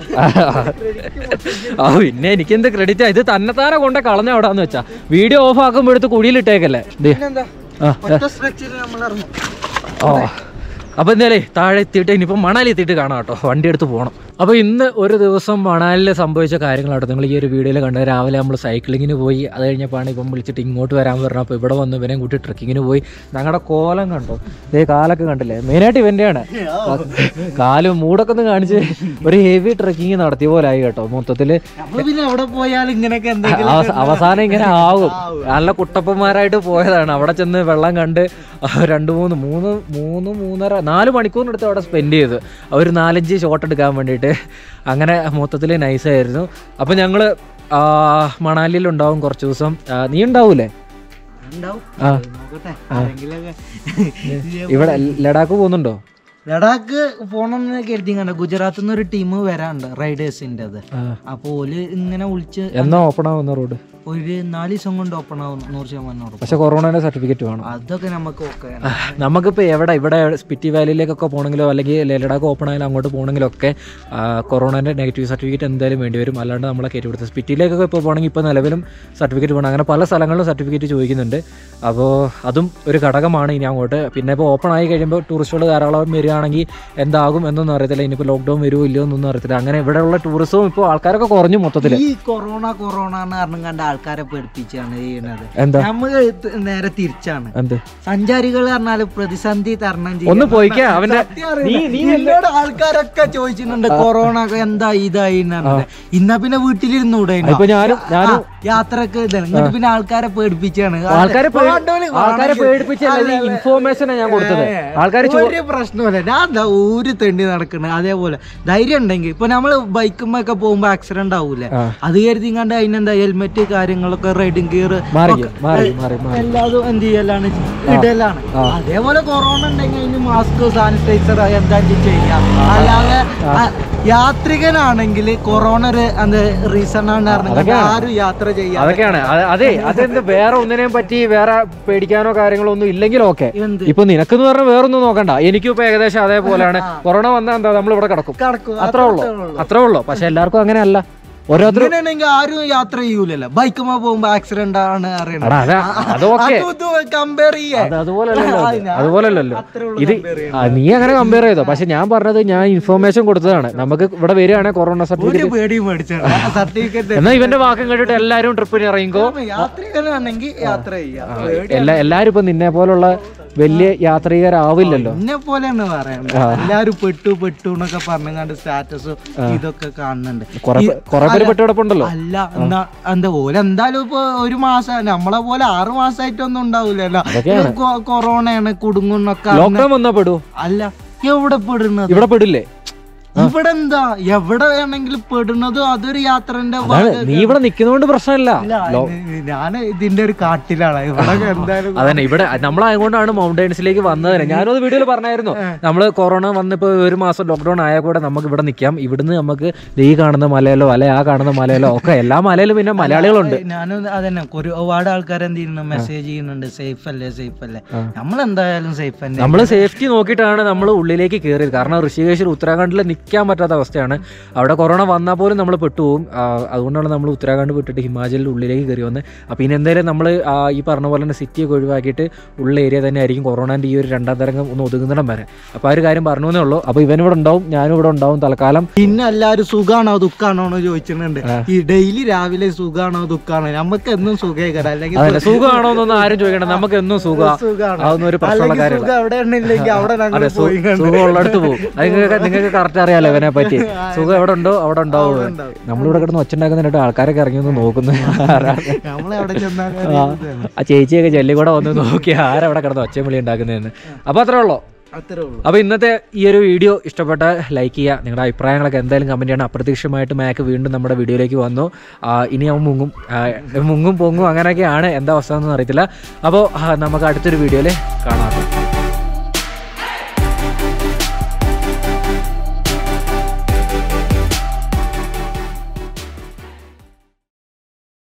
ആ പിന്നെ എനിക്കെന്ത് ക്രെഡിറ്റ് ഇത് തന്നെത്താനെ കൊണ്ട് കളഞ്ഞ അവിടാന്ന് വെച്ചാ വീഡിയോ ഓഫ് ആക്കുമ്പോ എടുത്ത് കുഴിയിലിട്ടേക്കല്ലേ ദേ. പിന്നെന്താ ആ ഒറ്റ സ്ട്രക്ചർ നമ്മൾ ഇറങ്ങും ഓ അപ്പോൾ എന്തായാലേ താഴെ എത്തിയിട്ട് ഇനിയിപ്പോൾ മണാലി എത്തിയിട്ട് കാണാം കേട്ടോ വണ്ടി എടുത്ത് പോകണം അപ്പോൾ ഇന്ന് ഒരു ദിവസം മണാലിൽ സംഭവിച്ച കാര്യങ്ങളാട്ടോ നിങ്ങൾ ഈ ഒരു വീഡിയോയിൽ കണ്ടത് രാവിലെ നമ്മൾ സൈക്ലിങ്ങിന് പോയി അത് കഴിഞ്ഞപ്പോഴാണ് ഇപ്പം വിളിച്ചിട്ട് ഇങ്ങോട്ട് വരാൻ പറഞ്ഞു അപ്പോൾ ഇവിടെ വന്ന് ഇവനെയും കൂട്ടി ട്രക്കിങ്ങിന് പോയി ഞങ്ങളുടെ കോലം കണ്ടോ ഇതേ കാലൊക്കെ കണ്ടില്ലേ മെയിനായിട്ട് ഇവൻ്റെയാണ് കാലും മൂടൊക്കെ ഒന്ന് കാണിച്ച് ഒരു ഹെവി ട്രക്കിങ് നടത്തിയ പോലെ ആയി കേട്ടോ മൊത്തത്തിൽ നമ്മള് പിന്നെ എവിടെ പോയാലും ഇങ്ങനെയൊക്കെ എന്തെങ്കിലും അവസ- അവസാനം ഇങ്ങനെ ആവും നല്ല കുട്ടപ്പന്മാരായിട്ട് പോയതാണ് അവിടെ ചെന്ന് വെള്ളം കണ്ട് രണ്ട് മൂന്ന് മൂന്ന് മൂന്ന് മൂന്നര നാല് മണിക്കൂറിനടുത്ത് അവിടെ സ്പെൻഡ് ചെയ്തു ഒരു നാലഞ്ച് ഷോട്ട് എടുക്കാൻ വേണ്ടിയിട്ട് അങ്ങനെ മൊത്തത്തിൽ നൈസായിരുന്നു അപ്പം ഞങ്ങൾ മണാലിയിൽ ഉണ്ടാവും കുറച്ച് ദിവസം ആ, നീ ഉണ്ടാവൂലേ ഉണ്ടാവും ആ നോക്കട്ടെ ആരെങ്കിലൊക്കെ ഇവിടെ ലഡാക്ക് പോകുന്നുണ്ടോ ലഡാക്ക് പോണെന്ന് കരുതി കണ്ട ഗുജറാത്തിൽ നിന്ന് ഒരു ടീം വരാനുണ്ട് റൈഡേഴ്സിന്റെ അത് ആ. അപ്പൊ ഓല് ഇങ്ങനെ വിളിച്ച് എന്നാ ഓപ്പൺ ആവുന്ന റോഡ് ഒരു നാല് ദിവസം കൊണ്ട് ഓപ്പൺ ആവും നൂറ് ശതമാനം ഉറപ്പ് പക്ഷെ കൊറോണയുടെ സർട്ടിഫിക്കറ്റ് വേണം അതൊക്കെ നമുക്ക് ഓക്കെ നമുക്കിപ്പോൾ എവിടെ ഇവിടെ സ്പിറ്റി വാലിയിലേക്കൊക്കെ പോകണമെങ്കിലോ അല്ലെങ്കിൽ ലഡാക്ക് ഓപ്പൺ ആയാലും അങ്ങോട്ട് പോകണമെങ്കിലോ ഒക്കെ കൊറോണൻ്റെ നെഗറ്റീവ് സർട്ടിഫിക്കറ്റ് എന്തായാലും വേണ്ടി വരും അല്ലാണ്ട് നമ്മളെ കയറ്റി കൊടുത്തത് സ്പിറ്റിയിലേക്കൊക്കെ ഇപ്പോൾ പോകണമെങ്കിൽ ഇപ്പോൾ നിലവിലും സർട്ടിഫിക്കറ്റ് വേണം അങ്ങനെ പല സ്ഥലങ്ങളിലും സർട്ടിഫിക്കറ്റ് ചോദിക്കുന്നുണ്ട് അപ്പോൾ അതും ഒരു ഘടകമാണ് ഇനി അങ്ങോട്ട് പിന്നെ ഇപ്പോൾ ഓപ്പൺ ആയി കഴിയുമ്പോൾ ടൂറിസ്റ്റുകൾ ധാരാളം വരികയാണെങ്കിൽ എന്താകും എന്നൊന്നും അറിയത്തില്ല ഇനിയിപ്പോൾ ലോക്ക്ഡൗൺ വരുമോ ഇല്ലയോ എന്നൊന്നും അറിയത്തില്ല അങ്ങനെ ഇവിടെയുള്ള ടൂറിസവും ഇപ്പോൾ ആൾക്കാരൊക്കെ കുറഞ്ഞു മൊത്തത്തിൽ ഈ കൊറോണ കൊറോണ എന്ന് പറഞ്ഞു കണ്ട ആൾക്കാരെ പേടിപ്പിച്ചാണ് ചെയ്യണത് എന്താ നമ്മള് ഇത് നേരെ തിരിച്ചാണ് എന്ത് സഞ്ചാരികൾ പറഞ്ഞാല് പ്രതിസന്ധി തരണം ചെയ്യും. ഒന്ന് പോയിക്കാ, അവന്റെ- സത്യം അറിയില്ല. എന്നോട് ആൾക്കാരൊക്കെ ചോദിച്ചിട്ടുണ്ട് കൊറോണ ഒക്കെ എന്താ ഇതായി എന്നറിഞ്ഞിട്ട്. ഇന്നാ പിന്നെ വീട്ടിലിരുന്നൂടെ ഇപ്പൊ ഞാനും ഞാനും യാത്രക്ക് ഇതാണ് എന്നിട്ട് പിന്നെ ആൾക്കാരെ പേടിപ്പിച്ചാണ് ആൾക്കാരെ പേ- വേണ്ടവന് ആൾക്കാരെ വേണമെങ്കിൽ- പേടിപ്പിച്ചല്ല ഇൻഫോർമേഷനാ ഞാൻ കൊടുത്തത് ആൾക്കാർ ഒരു പ്രശ്നമില്ല ഞാൻ ദാ ഊര് തെണ്ടി നടക്കുന്നത് അതേപോലെ ധൈര്യം ഉണ്ടെങ്കിൽ ഇപ്പൊ നമ്മള് ബൈക്കുമ്മൊക്കെ പോകുമ്പോ ആക്സിഡന്റ് ആവൂലേ ആ. അത് കരുതി കണ്ട് അതിനെന്താ ഹെൽമെറ്റ് കാര്യങ്ങളൊക്കെ റൈഡിങ് ഗിയർ മാറി മാറി മാറി മാറി എല്ലാതും എന്ത് ചെയ്യലാണ് ഇടലാണ് ആ. അതേപോലെ കൊറോണ ഉണ്ടെങ്കിൽ അതിന് മാസ്ക് സാനിറ്റൈസർ എന്താ ചെയ്യാം അല്ലാതെ ആ, യാത്രികനാണെങ്കിൽ കൊറോണ ഒരു എന്ത് റീസൺ ആണ് പറഞ്ഞത് അതൊക്കെയാണ്. ആരും യാത്ര ചെയ്യാം അതൊക്കെയാണ് അത് അതെ അതെന്ത് വേറെ ഒന്നിനെയും പറ്റി വേറെ പേടിക്കാനോ കാര്യങ്ങളോ ഒന്നും ഇല്ലെങ്കിൽ ഓക്കെ എന്ത് ഇപ്പൊ നിനക്കെന്ന് പറഞ്ഞാൽ വേറൊന്നും നോക്കണ്ട എനിക്കും ഇപ്പൊ ഏകദേശം അതേപോലെയാണ് കൊറോണ വന്നാൽ എന്താ നമ്മൾ ഇവിടെ കിടക്കും കടക്കും അത്രേ ഉള്ളൂ അത്രേ ഉള്ളൂ പക്ഷെ എല്ലാവർക്കും അങ്ങനെയല്ല ഓരോരുത്തരും ഇങ്ങനെയാണെങ്കിൽ ആരും യാത്ര ചെയ്യൂലല്ലോ ബൈക്കുമ്പോ പോകുമ്പോ ആക്സിഡന്റ് ആണ് അറിയണത് എടാ, അതാ അതൊക്കെ കമ്പയർ ചെയ്യാ അത് അതുപോലല്ലോ ആ, ഞാൻ അതുപോലല്ലോ അത്രേ ഉള്ളൂ ഇത് compare ആ, നീ അങ്ങനെ കമ്പയർ ചെയ്തോ പക്ഷെ ഞാൻ പറഞ്ഞത് ഞാൻ ഇൻഫോർമേഷൻ കൊടുത്തതാണ് നമുക്ക് ഇവിടെ വരികയാണെങ്കിൽ കൊറോണ ഒരു സർട്ടിഫിക്കറ്റ് പേടിയും മേടിച്ചാണ് സർട്ടിഫിക്കറ്റ് എന്നാ ഇവന്റെ വാക്കും കേട്ടിട്ട് എല്ലാരും ട്രിപ്പിന് ഇറങ്ങിക്കോ യാത്രികനാണെങ്കിൽ യാത്ര ചെയ്യാം പേടി എല്ലാ എല്ലാരും ഇപ്പൊ നിന്നെ പോലുള്ള വലിയ യാത്രികരാവില്ലല്ലോ എന്നെ പോലെയാണ് പറയുന്നത് എല്ലാരും പെട്ടു പെട്ടു എന്നൊക്കെ പറഞ്ഞാണ്ട് സ്റ്റാറ്റസും ഇതൊക്കെ കാണുന്നുണ്ട് കൊറേ ഈ- കൊറേ പേര് അല്ല, പെട്ടുകിടപ്പുണ്ടല്ലോ അല്ല എന്താ എന്താ പോലെ എന്തായാലും ഇപ്പൊ ഒരു മാസം നമ്മളെ പോലെ ആറു മാസമായിട്ടൊന്നും ഉണ്ടാവൂലല്ലോ അതൊക്കെയാണ്. ഇത് കൊ- കൊറോണയാണ് കുടുങ്ങുന്നൊക്കെ അറിഞ്ഞ- ലോക്ക്ഡൌൺ വന്നാ പെടൂ അല്ല എവിടെ പെടുന്നത് ഇവിടെ പെടില്ലേ ഇവിടെ എന്താ എവിടെ വേണമെങ്കിലും പെടുന്നതും അതൊരു യാത്രന്റെ അതാണ് നീ ഇവിടെ നിക്കുന്നോണ്ട് പ്രശ്നമില്ല ഞാൻ ഇതിന്റെ ഒരു കാട്ടിലാണ് ഇവിടെ എന്തായാലും അതന്നെ ഇവിടെ നമ്മളായതുകൊണ്ടാണ് മൗണ്ടൈൻസിലേക്ക് വന്നത് തന്നെ ഞാനത് വീഡിയോയിൽ പറഞ്ഞായിരുന്നു നമ്മള് കൊറോണ വന്നിപ്പോ ഒരു മാസം ലോക്ക്ഡൌൺ ആയാൽ കൂടെ നമുക്ക് ഇവിടെ നിൽക്കാം ഇവിടുന്ന് നമുക്ക് ദേ ഈ കാണുന്ന മലയിലോ അല്ലെ ആ കാണുന്ന മലയിലോ ഒക്കെ എല്ലാ മലയിലും പിന്നെ മലയാളികളുണ്ട് ഞാനും അതന്നെ ഒരുപാട് ആൾക്കാർ എന്ത് ചെയ്യുന്നു മെസ്സേജ് ചെയ്യുന്നുണ്ട് സേഫ് അല്ലേ സേഫ് അല്ലേ നമ്മൾ എന്തായാലും സേഫ് തന്നെ നമ്മൾ സേഫ്റ്റി നോക്കിയിട്ടാണ് നമ്മൾ ഉള്ളിലേക്ക് കയറിയത് കാരണം ഋഷികേശിൽ ഉത്തരാഖണ്ഡിൽ നിൽക്കാൻ പറ്റാത്ത അവസ്ഥയാണ് അവിടെ കൊറോണ വന്നാൽ പോലും നമ്മൾ പെട്ടുപോകും ആ, അതുകൊണ്ടാണ് നമ്മൾ ഉത്തരാഖണ്ഡ് വിട്ടിട്ട് ഹിമാചലിൽ ഉള്ളിലേക്ക് കയറി വന്നത് അപ്പോൾ ഇനി എന്തായാലും നമ്മൾ ഈ പറഞ്ഞ പോലെ തന്നെ സിറ്റിയൊക്കെ ഒഴിവാക്കിയിട്ട് ഉള്ള ഏരിയ തന്നെ ആയിരിക്കും കൊറോണൻ്റെ ഈ ഒരു രണ്ടാം തരംഗം ഒന്ന് ഒതുങ്ങുന്നിടം വരെ അപ്പോൾ ആ ഒരു കാര്യം പറഞ്ഞു എന്നേ ഉള്ളൂ അപ്പോൾ ഇവൻ ഇവിടെ ഉണ്ടാവും ഞാനും ഇവിടെ ഉണ്ടാവും തൽക്കാലം പിന്നെ എല്ലാരും സുഖാണോ ദുഃഖാണോ എന്ന് ചോദിച്ചിട്ടുണ്ട് ഈ ഡെയിലി രാവിലെ സുഖാണോ ദുഃഖാണോ നമുക്ക് എന്നും സുഖേക്കര അല്ലെങ്കിൽ അതന്നെ സുഖമാണോ എന്നൊന്നും ആരും ചോദിക്കണം നമുക്ക് എന്നും സുഖമാണ് സുഖാണ് അതൊന്നും ഒരു പ്രശ്നമുള്ള അല്ലെങ്കിൽ കാര്യമല്ല സുഖം എവിടെ ഉണ്ടെങ്കിൽ അവിടെ ഞങ്ങൾ അതെ സു- പോയി കണ്ട് സുഖം ഉള്ളിടത്ത് പോകും അത് നിങ്ങൾക്ക് നിങ്ങൾക്ക് കറക്റ്റ് അറിയാലോ ഇവനെ പറ്റി സുഖം എവിടെ ഉണ്ടോ അവിടെ ഉണ്ടാവും നമ്മളിവിടെ കിടന്ന് ഒച്ച ഉണ്ടാക്കുന്നിട്ട് ആൾക്കാരൊക്കെ ഇറങ്ങി ഒന്ന് നോക്കുന്നു ആരാണ്? നമ്മളെവിടെ ചെന്നാൽ ആ, ആ ചേച്ചിയൊക്കെ ജെല്ലി കൂടെ വന്ന് നോക്കി ആരവിടെ കിടന്ന് ഒച്ചയും വിളി ഉണ്ടാക്കുന്നതെന്ന് അപ്പോൾ അത്രേ ഉള്ളൂ അത്രേ ഉള്ളൂ അപ്പോൾ ഇന്നത്തെ ഈ ഒരു വീഡിയോ ഇഷ്ടപ്പെട്ട ലൈക്ക് ചെയ്യുക നിങ്ങളുടെ അഭിപ്രായങ്ങളൊക്കെ എന്തായാലും കമൻറ്റ് ചെയ്യണം അപ്രതീക്ഷിതമായിട്ട് മാക്ക് വീണ്ടും നമ്മുടെ വീഡിയോയിലേക്ക് വന്നു ആ, ഇനി അവൻ മുങ്ങും ആ, മുങ്ങും പൊങ്ങും അങ്ങനെയൊക്കെയാണ് എന്താ അവസ്ഥ എന്നൊന്നും അറിയത്തില്ല അപ്പോൾ നമുക്ക് അടുത്തൊരു വീഡിയോയിൽ കാണാം